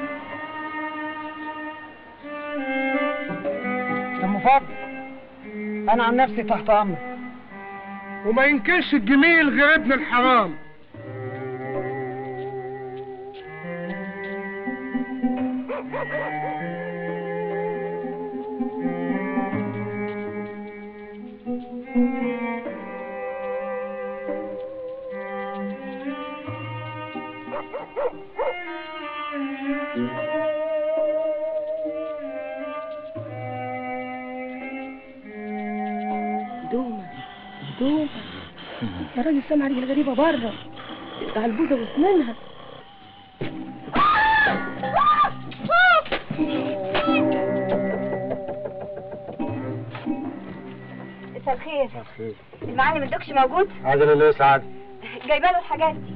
N: ام فضل انا عن نفسي تحت امرك وما ينكرش الجميل غير ابن الحرام
C: دوما دوما يا راجل سامع رجل غريبة بره ده البوزة واسنانها مساء الخير
R: خير
C: المعلم الدكش موجود
R: عايز الله يسعد
C: جايبه له الحاجات دي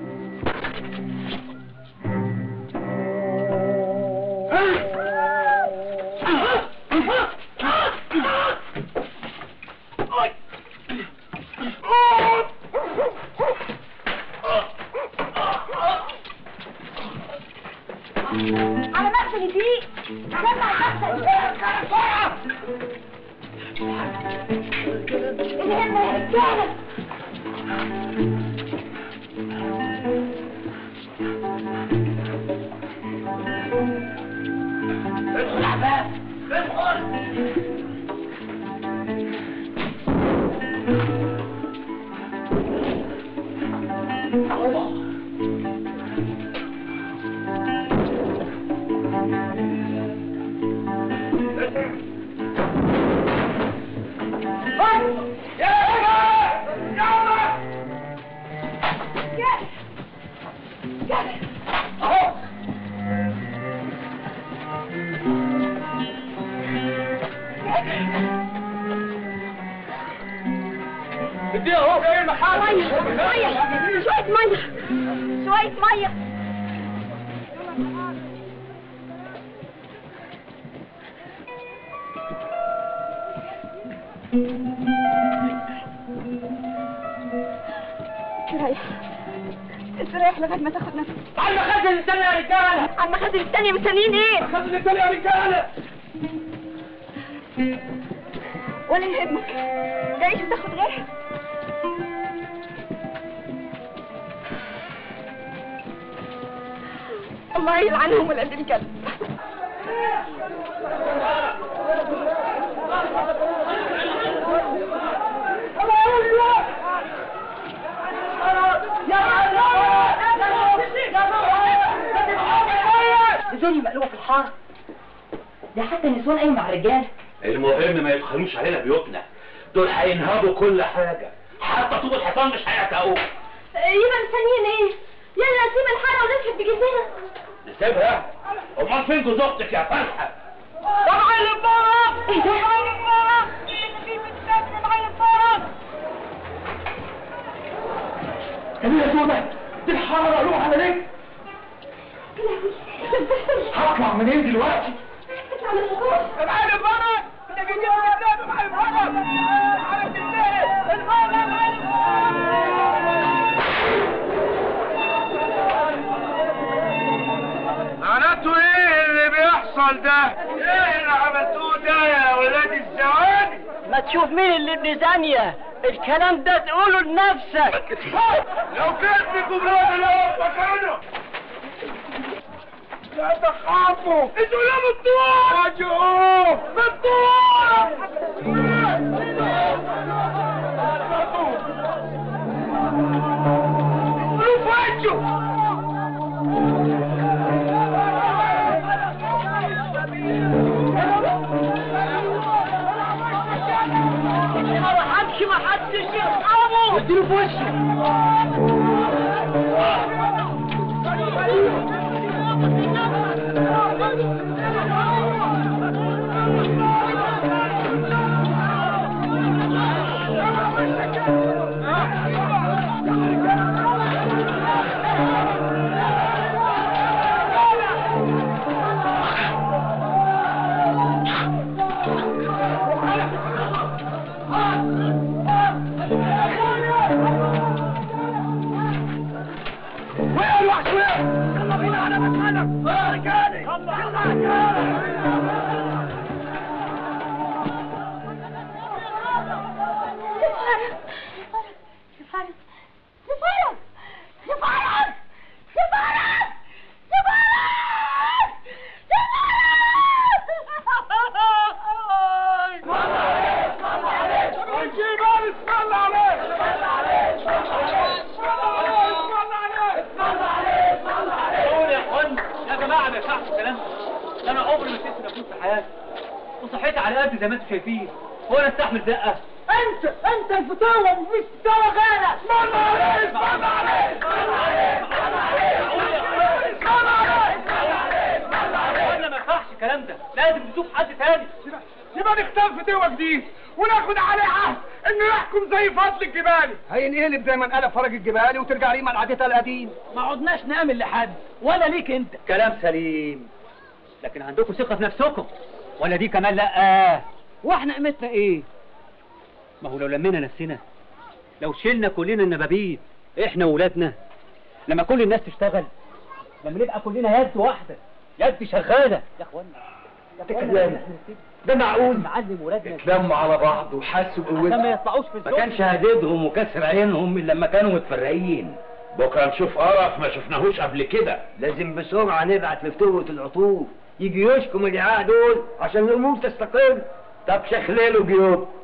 C: على مخزن دي جمع المخزن الهم يا رجاله
A: ادخل عباس ادخل
C: اديها اهو ايه المحل ميه ميه شويه ميه شويه ميه استريح استريح لغايه ما تاخد نفسك
A: على المخازن الثانية يا رجالة
C: على المخازن الثانية مستنيين ايه؟
A: المخازن الثانية يا رجالة
C: ولا يهمك تعيش وتاخد غيرها الله يلعنهم ولاد الكلب
H: الدنيا مقلوبة في الحارة ده حتى النسوان قايمة مع الرجال
M: المهم ما يدخلوش علينا بيوتنا دول هينهبوا كل حاجة حتى طوب الحيطان مش هيعتقوه
C: يبقى مستنيين ايه؟ يلا نسيب الحارة ونضحك بجدنا
M: نسيبها امال فين جوز اختك يا فرحة
A: معلم فرج
C: ايه ده؟
A: معلم فرج في بالسجن معلم فرج
M: كمية سودة دي الحارة مقلوبة على رجل هطلع منين دلوقتي
A: معلم فرج انت جيت يا ولاد معلم فرج
F: حصل ده ايه اللي عملتوه ده يا ولاد الزواني
E: ما تشوف مين اللي ابن زانية الكلام ده تقوله لنفسك
F: لو كان فيكم راجل اقف مكانه لا تخافوا انتوا لا بتطوع واجهوه بتطوع قولوا
E: ما حدش ما حدش يرحمه اديله في وشه
F: وين الوحش وين يلا بينا على مكانك يا رجالي يلا
C: سفارة سفارة سفارة سفارة
B: قول يا اخوان يا جماعه ما ينفعش الكلام ده ده انا عمري ما شفت نفوس في حياتي وصحيت على قد زي ما انتم شايفين هو انا استحمل دقه
E: انت انت الفتاوى مش فتاوى غيرك
F: اسمعنا عليه اسمعنا عليه اسمعنا عليه اسمعنا عليه اسمعنا عليه
B: ولا ما ينفعش الكلام ده لازم نشوف حد تاني
F: يبقى نختار في دوا جديد وناخد عليه عهد انه يحكم زي فضل الجبالي
N: هينقلب زي ما انقلب فرج الجبالي وترجع ريما لعادتها القديم
G: ما عدناش نعمل لحد ولا ليك انت
B: كلام سليم لكن عندكم ثقه في نفسكم ولا دي كمان لا
G: واحنا قيمتنا ايه
B: ما هو لو لمينا نفسنا لو شلنا كلنا النبابيت احنا وولادنا لما كل الناس تشتغل لما نبقى كلنا يد واحده يد شغاله يا اخوانا يا اخوانا
J: ده معقول
B: نعلم ولادنا
J: اتلموا على بعض وحسوا
B: عشان ما
J: بقوتهم
B: يطلعوش في
J: ما
B: الزوم
J: كانش هديدهم وكسر عينهم من لما كانوا متفرقين
M: بكره نشوف قرف ما شفناهوش قبل كده
E: لازم بسرعة نبعت لفتوة العطوف يجي يشكم الرعاع دول عشان الأمور تستقر
J: طب شخللوا جيوب